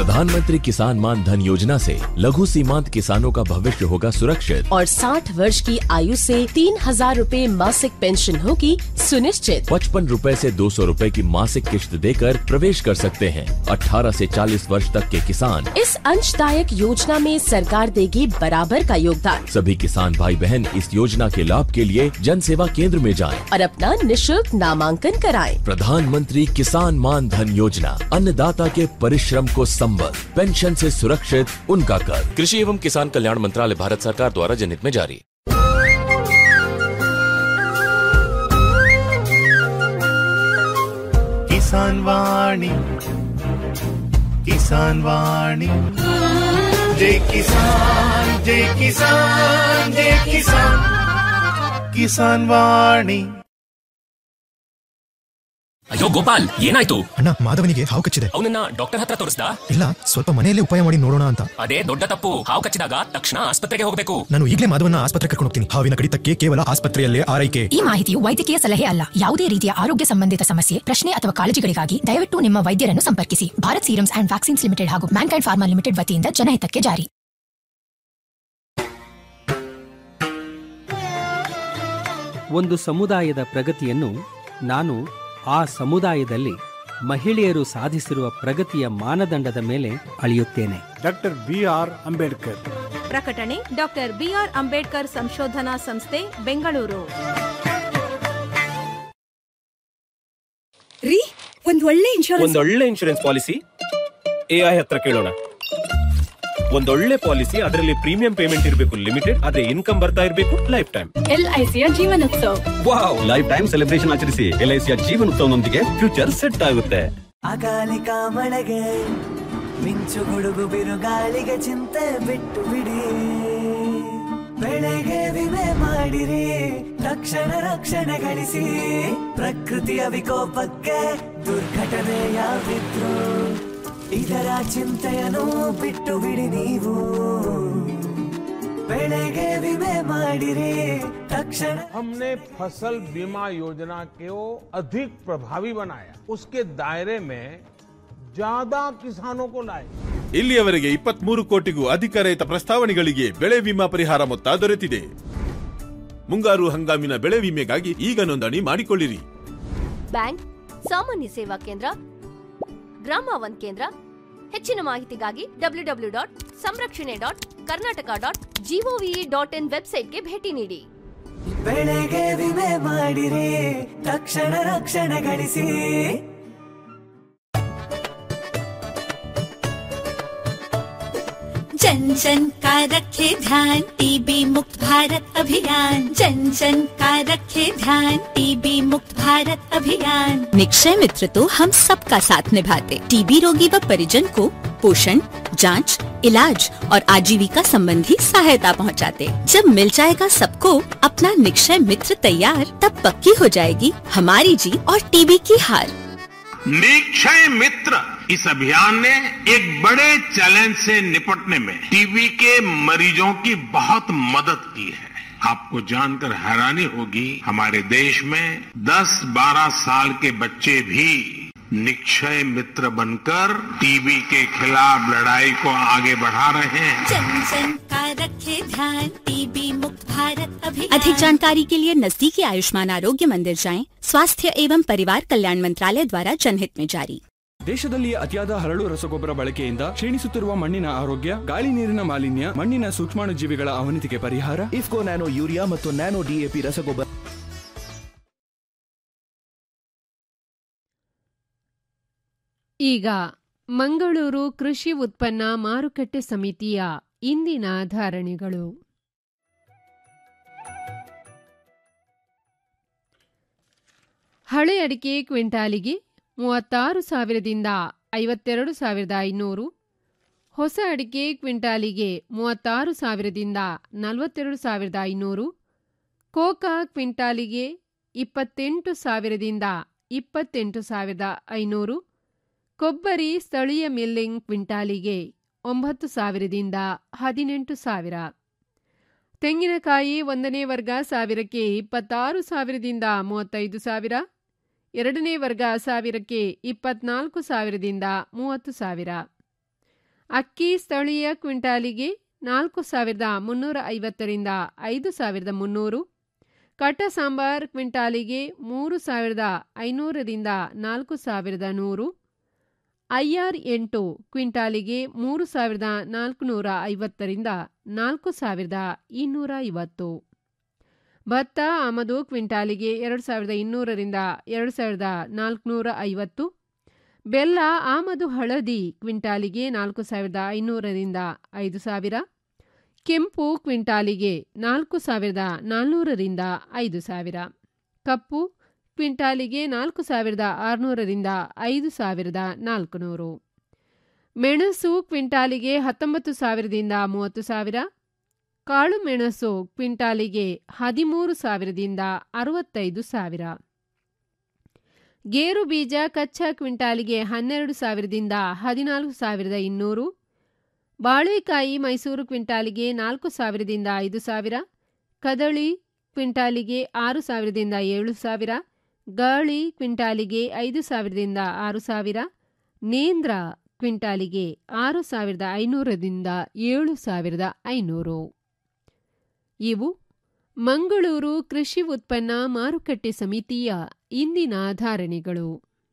प्रधानमंत्री किसान मान धन योजना से लघु सीमांत किसानों का भविष्य होगा सुरक्षित और 60 वर्ष की आयु से तीन हजार रूपए मासिक पेंशन होगी सुनिश्चित पचपन रूपए ऐसी दो सौ रूपए की मासिक किश्त देकर प्रवेश कर सकते हैं 18 से 40 वर्ष तक के किसान इस अंशदायक योजना में सरकार देगी बराबर का योगदान सभी किसान भाई बहन इस योजना के लाभ के लिए जन सेवा केंद्र में जाएं। और अपना निशुल्क नामांकन कराएं। प्रधानमंत्री किसान मान धन योजना अन्नदाता के परिश्रम को संबल पेंशन से सुरक्षित उनका कर कृषि एवं किसान कल्याण मंत्रालय भारत सरकार द्वारा जनहित में जारी किसान वाणी किसान वाणी जय किसान जय किसान जय किसान किसान वाणी ಅಯ್ಯೋ ಗೋಪಾಲ್ ಏನಾಯ್ತು ಅಣ್ಣ ಮಾಧವನಿಗೆ ಹಾವು ಕಚ್ಚಿದೆ ಅವನನ್ನ ಡಾಕ್ಟರ್ ಹತ್ರ ತೋರಿಸ್ದಾ ಇಲ್ಲ ಸ್ವಲ್ಪ ಮನೆಯಲ್ಲೇ ಉಪಾಯ ಮಾಡಿ ನೋಡೋಣ ಅಂತ ಅದೇ ದೊಡ್ಡ ತಪ್ಪು ಹಾವು ಕಚ್ಚಿದಾಗ ತಕ್ಷಣ ಆಸ್ಪತ್ರೆಗೆ ಹೋಗಬೇಕು ನಾನು ಈಗಲೇ ಮಾಧವನ ಆಸ್ಪತ್ರೆ ಕರ್ಕೊಂಡು ಹೋಗ್ತೀನಿ ಹಾವಿನ ಕಡಿತಕ್ಕೆ ಕೇವಲ ಆಸ್ಪತ್ರೆಯಲ್ಲೇ ಆರೈಕೆ ಈ ಮಾಹಿತಿಯು ವೈದ್ಯಕೀಯ ಸಲಹೆ ಅಲ್ಲ ಯಾವುದೇ ರೀತಿಯ ಆರೋಗ್ಯ ಸಂಬಂಧಿತ ಸಮಸ್ಯೆ ಪ್ರಶ್ನೆ ಅಥವಾ ಕಾಳಜಿಗಳಿಗಾಗಿ ದಯವಿಟ್ಟು ನಿಮ್ಮ ವೈದ್ಯರನ್ನು ಸಂಪರ್ಕಿಸಿ Bharat serums and vaccines limited ಹಾಗೂ ಮ್ಯಾನ್ಕೈಂಡ್ ಫಾರ್ಮಾ ಲಿಮಿಟೆಡ್ ವತಿಯಿಂದ ಜನಹಿತಕ್ಕೆ ಜಾರಿ ಒಂದು ಸಮುದಾಯದ ಪ್ರಗತಿಯನ್ನು ನಾನು ಆ ಸಮುದಾಯದಲ್ಲಿ ಮಹಿಳೆಯರು ಸಾಧಿಸಿರುವ ಪ್ರಗತಿಯ ಮಾನದಂಡದ ಮೇಲೆ ಅಳೆಯುತ್ತೇನೆ ಡಾಕ್ಟರ್ ಬಿ ಆರ್ ಅಂಬೇಡ್ಕರ್ ಪ್ರಕಟಣೆ ಡಾಕ್ಟರ್ ಬಿಆರ್ ಅಂಬೇಡ್ಕರ್ ಸಂಶೋಧನಾ ಸಂಸ್ಥೆ ಬೆಂಗಳೂರು ರೀ ಒಂದ್ ಒಳ್ಳೆ ಇನ್ಶೂರೆನ್ಸ್ ಒಂದೊಳ್ಳೆ ಇನ್ಶೂರೆನ್ಸ್ ಪಾಲಿಸಿ ಎಐ ಹತ್ರ ಕೇಳೋಣ ಒಂದೊಳ್ಳೆ ಪಾಲಿಸಿ ಅದರಲ್ಲಿ ಪ್ರೀಮಿಯಂ ಪೇಮೆಂಟ್ ಇರಬೇಕು ಲಿಮಿಟೆಡ್ ಅದೇ ಇನ್ಕಮ್ ಬರ್ತಾ ಇರಬೇಕು ಲೈಫ್ ಟೈಮ್ ಎಲ್ಐಸಿಯ Jeevan Utsav wow life time celebration ಆಚರಿಸಿ ಎಲ್ಐಸಿಯ ಜೀವನೋತ್ಸವನೊಂದಿಗೆ ಫ್ಯೂಚರ್ ಸೆಟ್ ಆಗುತ್ತೆ ಅಕಾಲಿಕ ಮಳೆಗೆ ಮಿಂಚು ಗುಡುಗು ಬಿರುಗಾಳಿಗೆ ಚಿಂತೆ ಬಿಟ್ಟು ಬಿಡಿ ಬೆಳೆಗೆ ವಿಮೆ ಮಾಡಿರಿ ತಕ್ಷಣ ರಕ್ಷಣೆ ಗಳಿಸಿ ಪ್ರಕೃತಿಯ ವಿಕೋಪಕ್ಕೆ ದುರ್ಘಟನೆ ಯಾವಿದ್ರು ಇದರ ಚಿಂತೆಯನ್ನು ಬಿಟ್ಟು ಬಿಡಿ ನೀವು ಬೆಳೆಗೆ ವಿಮೆ ಮಾಡಿರಿ ತಕ್ಷಣ हमने फसल बीमा योजना को अधिक प्रभावी बनाया उसके दायरे में ज्यादा किसानों को लाए ಇಲ್ಲಿಯವರೆಗೆ ಇಪ್ಪತ್ಮೂರು ಕೋಟಿಗೂ ಅಧಿಕ ರೈತ ಪ್ರಸ್ತಾವನೆಗಳಿಗೆ ಬೆಳೆ ವಿಮಾ ಪರಿಹಾರ ಮೊತ್ತ ದೊರೆತಿದೆ ಮುಂಗಾರು ಹಂಗಾಮಿನ ಬೆಳೆ ವಿಮೆಗಾಗಿ ಈಗ ನೋಂದಣಿ ಮಾಡಿಕೊಳ್ಳಿರಿ ಬ್ಯಾಂಕ್ ಸಾಮಾನ್ಯ ಸೇವಾ ಕೇಂದ್ರ ಗ್ರಾಮ ಒನ್ ಕೇಂದ್ರ ಹೆಚ್ಚಿನ ಮಾಹಿತಿಗಾಗಿ ಡಬ್ಲ್ಯೂ ಡಬ್ಲ್ಯೂ ಡಾಟ್ ಸಂರಕ್ಷಣೆ dot Karnataka dot GOV dot in ವೆಬ್ಸೈಟ್ಗೆ ಭೇಟಿ ನೀಡಿ ಬೆಳೆಗೆ ವಿಮೆ ಮಾಡಿರಿ ತಕ್ಷಣ ರಕ್ಷಣೆ ಗಳಿಸಿ जन जन का रखे ध्यान टीबी मुक्त भारत अभियान जन जन का रखे ध्यान टीबी मुक्त भारत अभियान निक्षय मित्र तो हम सबका साथ निभाते टीबी रोगी व परिजन को पोषण जांच, इलाज और आजीविका संबंधी सहायता पहुंचाते। जब मिल जाएगा सबको अपना निक्षय मित्र तैयार तब पक्की हो जाएगी हमारी जीत और टीबी की हार निक्षय मित्र इस अभियान ने एक बड़े चैलेंज से निपटने में टीबी के मरीजों की बहुत मदद की है आपको जानकर हैरानी होगी हमारे देश में 10-12 साल के बच्चे भी निक्षय मित्र बनकर टीबी के खिलाफ लड़ाई को आगे बढ़ा रहे हैं जन जन का रखे ध्यान टीबी मुक्त भारत अभियान अधिक जानकारी के लिए नजदीकी आयुष्मान आरोग्य मंदिर जाएं स्वास्थ्य एवं परिवार कल्याण मंत्रालय द्वारा जनहित में जारी ದೇಶದಲ್ಲಿ ಅತಿಯಾದ ಹರಳು ರಸಗೊಬ್ಬರ ಬಳಕೆಯಿಂದ ಕ್ಷೀಣಿಸುತ್ತಿರುವ ಮಣ್ಣಿನ ಆರೋಗ್ಯ ಗಾಳಿ ನೀರಿನ ಮಾಲಿನ್ಯ ಮಣ್ಣಿನ ಸೂಕ್ಷ್ಮಾಣುಜೀವಿಗಳ ಅವನತಿಗೆ ಪರಿಹಾರ ಇಫ್ಕೋ ನ್ಯಾನೋ ಯೂರಿಯಾ ಮತ್ತು ನ್ಯಾನೋ ಡಿಎಪಿ ರಸಗೊಬ್ಬರ ಈಗ ಮಂಗಳೂರು ಕೃಷಿ ಉತ್ಪನ್ನ ಮಾರುಕಟ್ಟೆ ಸಮಿತಿಯ ಇಂದಿನ ಧಾರಣೆಗಳು ಹಳೆ ಅಡಿಕೆ ಕ್ವಿಂಟಾಲಿಗೆ ಮೂವತ್ತಾರು ಸಾವಿರದಿಂದ ಐವತ್ತೆರಡು ಸಾವಿರದ ಐನೂರು ಹೊಸ ಅಡಿಕೆ ಕ್ವಿಂಟಾಲಿಗೆ ಮೂವತ್ತಾರು ಸಾವಿರದಿಂದ ನಲವತ್ತೆರಡು ಸಾವಿರದ ಐನೂರು ಕೋಕಾ ಕ್ವಿಂಟಾಲಿಗೆ ಇಪ್ಪತ್ತೆಂಟು ಸಾವಿರದಿಂದ ಇಪ್ಪತ್ತೆಂಟು ಸಾವಿರದ ಐನೂರು ಕೊಬ್ಬರಿ ಸ್ಥಳೀಯ ಮಿಲ್ಲಿಂಗ್ ಕ್ವಿಂಟಾಲಿಗೆ ಒಂಬತ್ತು ಸಾವಿರದಿಂದ ಹದಿನೆಂಟು ಸಾವಿರ ತೆಂಗಿನಕಾಯಿ ಒಂದನೇ ವರ್ಗ ಸಾವಿರಕ್ಕೆ ಇಪ್ಪತ್ತಾರು ಸಾವಿರದಿಂದ ಮೂವತ್ತೈದು ಸಾವಿರ ಎರಡನೇ ವರ್ಗ ಸಾವಿರಕ್ಕೆ ಇಪ್ಪತ್ನಾಲ್ಕು ಸಾವಿರದಿಂದ ಮೂವತ್ತು ಸಾವಿರ ಅಕ್ಕಿ ಸ್ಥಳೀಯ ಕ್ವಿಂಟಾಲಿಗೆ ನಾಲ್ಕು ಸಾವಿರದ ಮುನ್ನೂರ ಐವತ್ತರಿಂದ ಐದು ಸಾವಿರದ ಮುನ್ನೂರು ಕಟ್ಟ ಸಾಂಬಾರ್ ಕ್ವಿಂಟಾಲಿಗೆ ಮೂರು ಸಾವಿರದ ಐನೂರರಿಂದ ನಾಲ್ಕು ಸಾವಿರದ ನೂರು ಐಆರ್ ಎಂಟು ಕ್ವಿಂಟಾಲಿಗೆ ಮೂರು ಸಾವಿರದ ನಾಲ್ಕುನೂರ ಐವತ್ತರಿಂದ ನಾಲ್ಕು ಸಾವಿರದ ಇನ್ನೂರ ಐವತ್ತು ಭತ್ತ ಆಮದು ಕ್ವಿಂಟಾಲಿಗೆ ಎರಡು ಸಾವಿರದ ಇನ್ನೂರರಿಂದ ಎರಡು ಸಾವಿರದ ನಾಲ್ಕುನೂರ ಐವತ್ತು ಬೆಲ್ಲ ಆಮದು ಹಳದಿ ಕ್ವಿಂಟಾಲಿಗೆ ನಾಲ್ಕು ಸಾವಿರದ ಐನೂರರಿಂದ ಐದು ಸಾವಿರ ಕೆಂಪು ಕ್ವಿಂಟಾಲಿಗೆ ನಾಲ್ಕು ಸಾವಿರದ ನಾಲ್ನೂರರಿಂದ ಐದು ಸಾವಿರ ಕಪ್ಪು ಕ್ವಿಂಟಾಲಿಗೆ ನಾಲ್ಕು ಸಾವಿರದ ಆರುನೂರರಿಂದ ಐದು ಸಾವಿರದ ನಾಲ್ಕುನೂರು ಮೆಣಸು ಕ್ವಿಂಟಾಲಿಗೆ ಹತ್ತೊಂಬತ್ತು ಸಾವಿರದಿಂದ ಮೂವತ್ತು ಸಾವಿರ ಕಾಳು ಮೆಣಸು ಕ್ವಿಂಟಾಲಿಗೆ ಹದಿಮೂರು ಸಾವಿರದಿಂದ ಅರವತ್ತೈದು ಸಾವಿರ ಗೇರು ಬೀಜ ಕಚ್ಚಾ ಕ್ವಿಂಟಾಲಿಗೆ ಹನ್ನೆರಡು ಸಾವಿರದಿಂದ ಹದಿನಾಲ್ಕು ಸಾವಿರದ ಇನ್ನೂರು ಬಾಳೆಕಾಯಿ ಮೈಸೂರು ಕ್ವಿಂಟಾಲಿಗೆ ನಾಲ್ಕು ಸಾವಿರದಿಂದ ಐದು ಸಾವಿರ ಕದಳಿ ಕ್ವಿಂಟಾಲಿಗೆ ಆರು ಸಾವಿರದಿಂದ ಏಳು ಸಾವಿರ ಗಾಳಿ ಕ್ವಿಂಟಾಲಿಗೆ ಐದು ಸಾವಿರದಿಂದ ಆರು ಸಾವಿರ ನೇಂದ್ರ ಕ್ವಿಂಟಾಲಿಗೆ ಆರು ಸಾವಿರದ ಐನೂರರಿಂದ ಏಳು ಸಾವಿರದ ಐನೂರು ಇವು ಮಂಗಳೂರು ಕೃಷಿ ಉತ್ಪನ್ನ ಮಾರುಕಟ್ಟೆ ಸಮಿತಿಯ ಇಂದಿನ ಧಾರಣೆಗಳು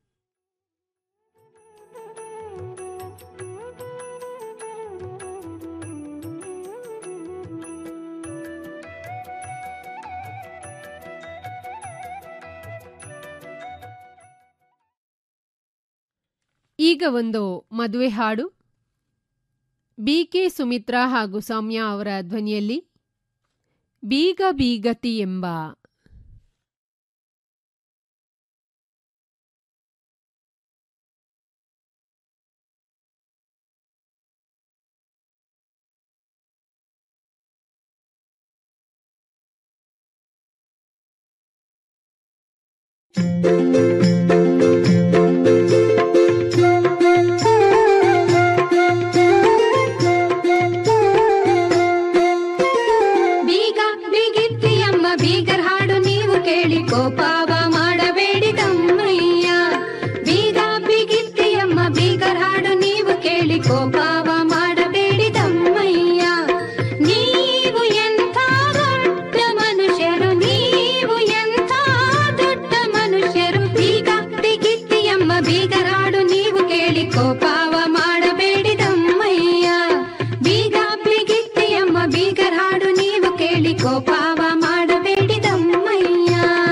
ಈಗ ಒಂದು ಮದುವೆ ಹಾಡು ಬಿಕೆ ಸುಮಿತ್ರಾ ಹಾಗೂ ಸೌಮ್ಯ ಅವರ ಧ್ವನಿಯಲ್ಲಿ ಬೀಗ ಬೀಗತಿ ಎಂಬ ಬೀಗ ಬೀಗಿತ್ತಿಯಮ್ಮ ಬೀಗರ್ ಹಾಡು ನೀವು ಕೇಳಿ ಕೋಪಾವ ಮಾಡಬೇಡಿ ತಮ್ಮಯ್ಯ ಬೀಗ ಬೀಗಿತ್ತಿಯಮ್ಮ ಬೀಗರ್ ಹಾಡು ನೀವು ಕೇಳಿ ಕೋಪಾವ ಮಾಡಬೇಡಿ ತಮ್ಮಯ್ಯ ನೀವು ಎಂಥ ದೊಡ್ಡ ಮನುಷ್ಯರು ನೀವು ಎಂಥ ದೊಡ್ಡ ಮನುಷ್ಯರು ಬೀಗ ಬೀಗಿತ್ತಿಯಮ್ಮ ಬೀಗರ್ ಹಾಡು ನೀವು ಕೇಳಿ ಕೋಪಾವ ಮಾಡಬೇಡಿ ತಮ್ಮಯ್ಯ ಬೀಗ ಬೀಗಿತ್ತಿಯಮ್ಮ ಬೀಗರ್ ಹಾಡು ನೀವು ಕೇಳಿ ಕೋಪಾವ ಮಾಡಬೇಡಿ ತಮ್ಮಯ್ಯ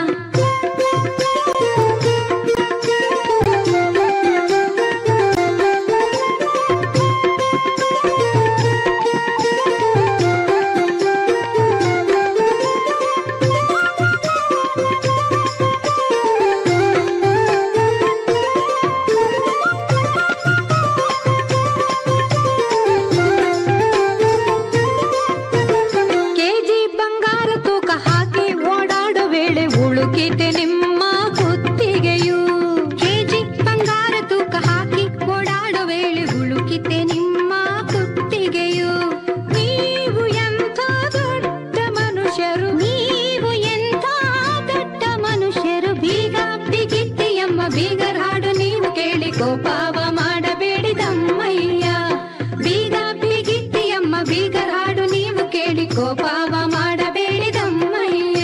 ಕೆಜಿ ಬಂಗಾರ ತೂಕ ಹಾಕಿ ಓಡಾಡೋ ವೇಳೆ ಉಳುಕಿತೆ ನಿಮ್ಮ ಕುತ್ತಿಗೆಯು ಕೆಜಿ ಬಂಗಾರ ತೂಕ ಹಾಕಿ ಓಡಾಡೋ ವೇಳೆ ಉಳುಕಿತೆ ನಿಮ್ಮ ಕುತ್ತಿಗೆಯು ನೀವು ಎಂಥ ದೊಡ್ಡ ಮನುಷ್ಯರು ನೀವು ಎಂಥ ದೊಡ್ಡ ಮನುಷ್ಯರು ಬೀಗ ಬಿಗಿತ್ತಿ ಎಂಬ ಬೀಗರ ಹಾಡು ನೀವು ಕೇಳಿ ಕೋಪಾವ ಮಾಡಬೇಡಿ ತಮ್ಮಯ್ಯ ಬೀಗ ಬಿಗಿತ್ತಿ ಎಂಬ ಬೀಗರ ಹಾಡು ನೀವು ಕೇಳಿ ಕೋಪಾವ ಮಾಡಬೇಡಿ ತಮ್ಮಯ್ಯ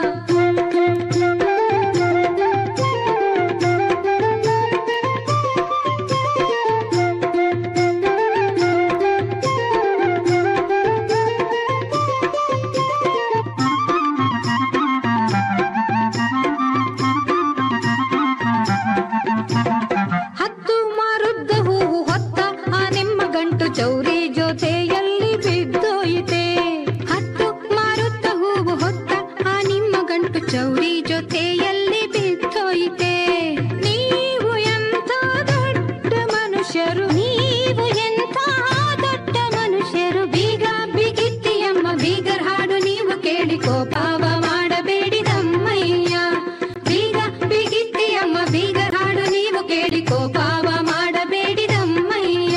ಹತ್ತು ಮಾರುದ್ದ ಹೂವು ಹೊತ್ತ ಆ ನಿಮ್ಮ ಗಂಟು ಚೌರಿ ಜೊತೆಯಲ್ಲಿ ಬಿದ್ದೋಯಿತೆ ಹತ್ತು ಮಾರುದ್ದ ಹೂವು ಹೊತ್ತ ಆ ನಿಮ್ಮ ಗಂಟು ಚೌರಿ ಜೊತೆಯಲ್ಲಿ ಬಿದ್ದೋಯಿತೆ ನೀವು ಎಂಥ ದೊಡ್ಡ ಮನುಷ್ಯರು ನೀವು ಎಂಥ ದೊಡ್ಡ ಮನುಷ್ಯರು ಬೀಗ ಬಿಗಿತ್ತಿ ಎಂಬ ಬೀಗರ್ ಹಾಡು ನೀವು ಕೇಳಿ ಕೋಪಾವ ಮಾಡಬೇಡಿ ತಮ್ಮಯ್ಯ ಬೀಗ ಬಿಗಿತ್ತಿ ಎಂಬ ಬೀಗರ್ ಹಾಡು ನೀವು ಕೇಳಿ ಕೋಪಾವ ಮಾಡಬೇಡಿ ತಮ್ಮಯ್ಯ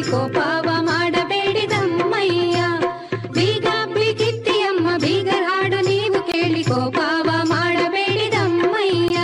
ಕೋಪವ ಮಾಡಬೇಡಿದಮ್ಮಯ್ಯ ಬೀಗ ಬಿಗಿತ್ತಿಯಮ್ಮ ಬೀಗರಾಡು ನೀವು ಕೇಳಿ ಕೋಪವ ಮಾಡಬೇಡಿದಮ್ಮಯ್ಯ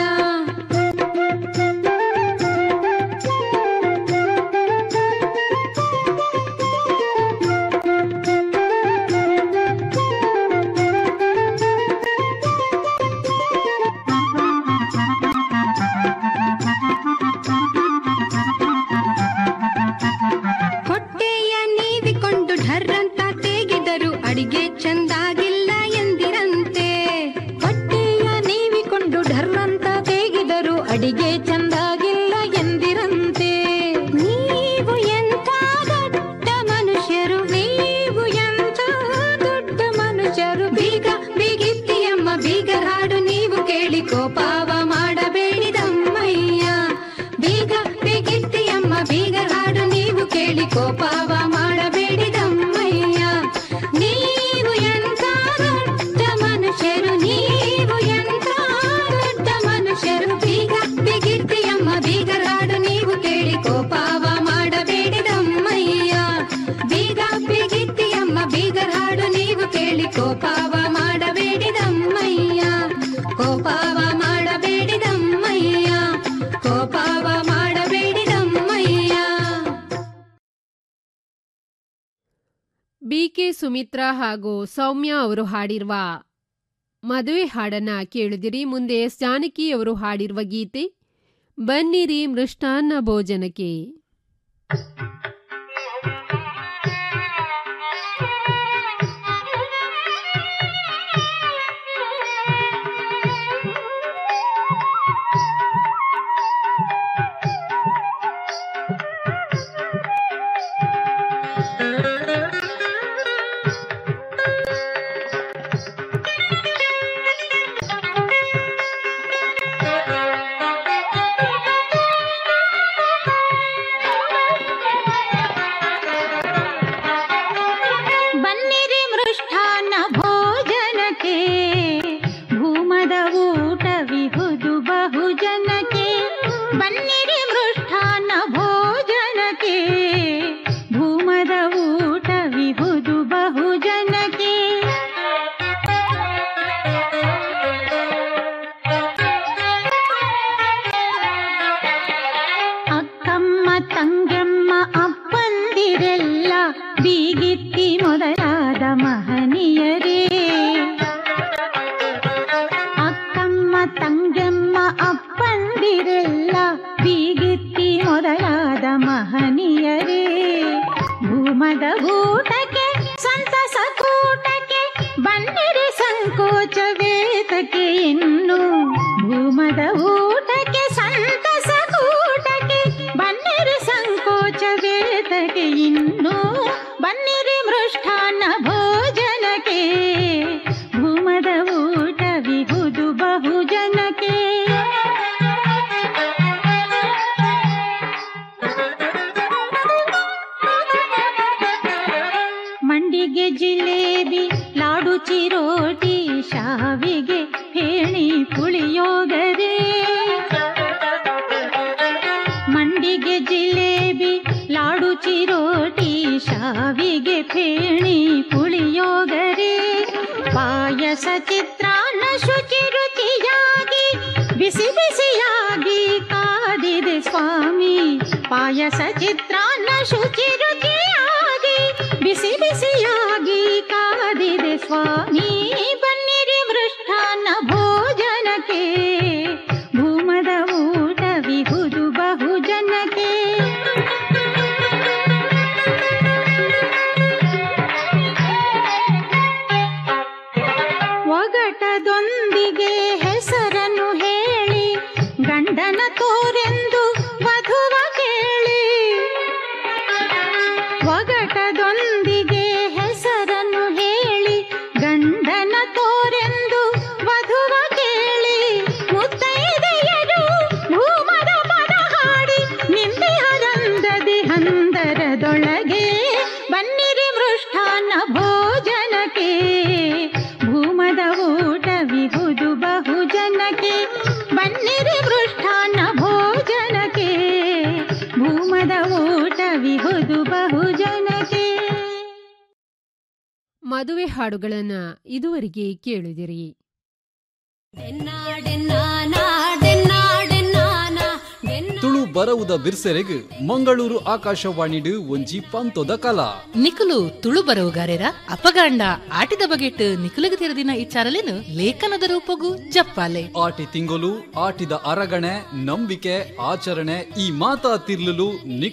ಹೊಟ್ಟೆಯ ನೀವಿಕೊಂಡು ಢರ್ರಂತ ತೇಗಿದರು ಅಡಿಗೆ ಚಂದಾಗಿಲ್ಲ ಎಂದಿರಂತೆ ಹೊಟ್ಟೆಯ ನೀವಿಕೊಂಡು ಢರ್ರಂತ ತೇಗಿದರು ಅಡಿಗೆ ಚಂದಾಗಿಲ್ಲ ಎಂದಿರಂತೆ ನೀವು ಎಂಥ ದೊಡ್ಡ ಮನುಷ್ಯರು ನೀವು ಎಂಥ ದೊಡ್ಡ ಮನುಷ್ಯರು ಬೀಗ ಬೀಗಿತ್ತಿಯಮ್ಮ ಬೀಗರಾಡು ನೀವು ಕೇಳಿ ಕೋಪವ ಮಾಡಬೇಡಿದಮ್ಮಯ್ಯ ಬೀಗ ಬೀಗಿತ್ತಿಯಮ್ಮ ಬೀಗರಾಡು ನೀವು ಕೇಳಿ ಕೋಪವ ಮಾಡಬೇಡಿದಮ್ಮಯ್ಯ ನೀವು ಎಂಥ ದೊಡ್ಡ ಮನುಷ್ಯರು ನೀವು ಎಂಥ ದೊಡ್ಡ ಮನುಷ್ಯರು ಬೀಗ ಬಿಗಿತ್ತಿಯಮ್ಮ ಬೀಗರಾಡು ನೀವು ಕೇಳಿ ಕೋಪವ ಮಾಡಬೇಡಿದಮ್ಮಯ್ಯ ಬೀಗ ಬಿಗಿತ್ತಿಯಮ್ಮ ಬೀಗರಾಡು ನೀವು ಕೇಳಿ ಕೋಪವ ಮಾಡಬೇಡಿದಮ್ಮಯ್ಯ ಕೋಪವ ಮಾಡಬೇಡಿದಮ್ಮಯ್ಯ ಕೋಪವ ಮಾಡಬೇಡಿದಮ್ಮಯ್ಯ ಬಿಕೆ ಸುಮಿತ್ರಾ ಹಾಗೂ ಸೌಮ್ಯ ಅವರು ಹಾಡಿರುವ ಮದುವೆ ಹಾಡನ್ನ ಕೇಳಿದಿರಿ ಮುಂದೆ ಎಸ್ ಜಾನಕಿ ಅವರು ಹಾಡಿರುವ ಗೀತೆ ಬನ್ನಿರಿ ಮೃಷ್ಟಾನ್ನ ಭೋಜನಕ್ಕೆ ಬನ್ನಿರಿ ಮೃಷ್ಟಾನ್ನ ಭೋಜನಕ್ಕೆ ಭೂಮದ ಊಟ ವಿಹುದು ಬಹುಜನಕ್ಕೆ ಬನ್ನಿರಿ ಮೃಷ್ಟಾನ್ನ ಭೋಜನಕ್ಕೆ ಭೂಮದ ಊಟ ವಿಹುದು ಬಹುಜನಕ್ಕೆ ಅಕ್ಕಮ್ಮ ತಂಗಮ್ಮ ಅಪ್ಪಂದಿರೆಲ್ಲ ಬೀಗಿತ್ತಿ ಮೊದಲಾದ ಮಹನೀಯರೇ ಅಕ್ಕಮ್ಮ ತಂಗಮ್ಮ ಅಪ್ಪಂದಿರೆಲ್ಲ ಬೀಗಿತ್ತಿ ಮೊದಲಾದ ಮಹನೀಯರೇ ಭೂಮದ ಊಟಕ್ಕೆ ಸಂತಸ ಕೂಟಕ್ಕೆ ಬನ್ನಿರಿ ಸಂಕೋಚವೇತಕ್ಕೆ ಇನ್ನು ಭೂಮದ ಊಟಕ್ಕೆ ಸಂತಸ ಕೂಟಕ್ಕೆ ಬನ್ನಿರಿ ಸಂಕೋಚವೇತಕ್ಕೆ ಇನ್ನು ಬನ್ನಿರಿ ಮೃಷ್ಟಾನ್ನ ಭೋಜನಕ್ಕೆ ಭೂಮದ ಊಟ ವಿಹುದು ಬಹುಜನಕ್ಕೆ ಮಂಡಿಗೆ ಜಿಲೇಬಿ ಲಾಡು ಚಿರೋಟಿ ಶಾವಿಗೆ ಫೇಣಿ ಪುಳಿಯೋಗರೆ ಮಂಡಿಗೆ ಜಿಲೇಬಿ ಲಾಡು ಚಿರೋಟಿ ಶಾವಿಗೆ ಫೇಣಿ ಪುಳಿಯೋಗರೆ ಪಾಯಸ ಚಿತ್ರಾನ್ನ ಶುಚಿ ರುಚಿಯಾಗಿ ಬಿಸಿ ಬಿಸಿಯಾಗಿ ಕಾದಿದೆ ಸ್ವಾಮಿ ಪಾಯಸ ಚಿತ್ರಾನ್ನ ಶುಚಿ ರುಚಿಯಾಗಿ ಬಿಸಿ ಬಿಸಿಯಾಗಿ ಕಾದಿದೆ ಸ್ವಾಮಿ ಬನ್ನಿರಿ ಮೃಷ್ಟಾನ್ನ ಭೋಜನಕ್ಕೆ ಭೂಮದ ಊಟ ವಿಹುದು ಬಹುಜನಕ್ಕೆ ಒಗಟದೊಂದಿಗೆ ಹೆಸರನ್ನು ಹೇಳಿ ಗಂಡನ ತೋರೆಂದು ವಧುವ ಕೇಳಿ ಒಗಟದೊಂದಿಗೆ ಹೆಸರನ್ನು ಹೇಳಿ ಗಂಡನ ತೋರೆಂದು ವಧುವ ಕೇಳಿ ಮುತ್ತೈದೆಯರು ಭೂಮದ ಪದ ಹಾಡಿ ನಿಂದೆಯರಂದದಿ ಹಂದರದೊಳಗೆ ಬನ್ನಿರಿ ಮೃಷ್ಟಾನ್ನ ಭೋಜನಕ್ಕೆ ಭೂಮದ ಊಟ ವಿಹುದು ಬಹುಜನಕ್ಕೆ ಬನ್ನಿರಿ ಮೃಷ್ಟಾನ್ನ ಭೋಜನಕ್ಕೆ ಭೂಮದ ಊಟ ವಿಹುದು ಬಹು ಮದುವೆ ಹಾಡುಗಳನ್ನ ಇದುವರೆಗೆ ಕೇಳಿದಿರಿ ತುಳು ಬರವುದ ಬಿರ್ಸೆರೆಗ್ ಮಂಗಳೂರು ಆಕಾಶವಾಣಿಡು ಒಂಜಿ ಪಂತೊದ ಕಲಾ ನಿಕುಲು ತುಳು ಬರವುಗಾರೆರ ಅಪಗಾಂಡ ಆಟಿದ ಬಗೆಟ್ ನಿಕುಲಗ ತೆರದಿನ ಇಚ್ಚಾರಲೇನು ಲೇಖನದ ರೂಪಗು ಜಪ್ಪಾಲೆ ಆಟಿ ತಿಂಗೊಲು ಆಟಿದ ಅರಗಣೆ ನಂಬಿಕೆ ಆಚರಣೆ ಈ ಮಾತಾ ತಿರ್ಲುಲು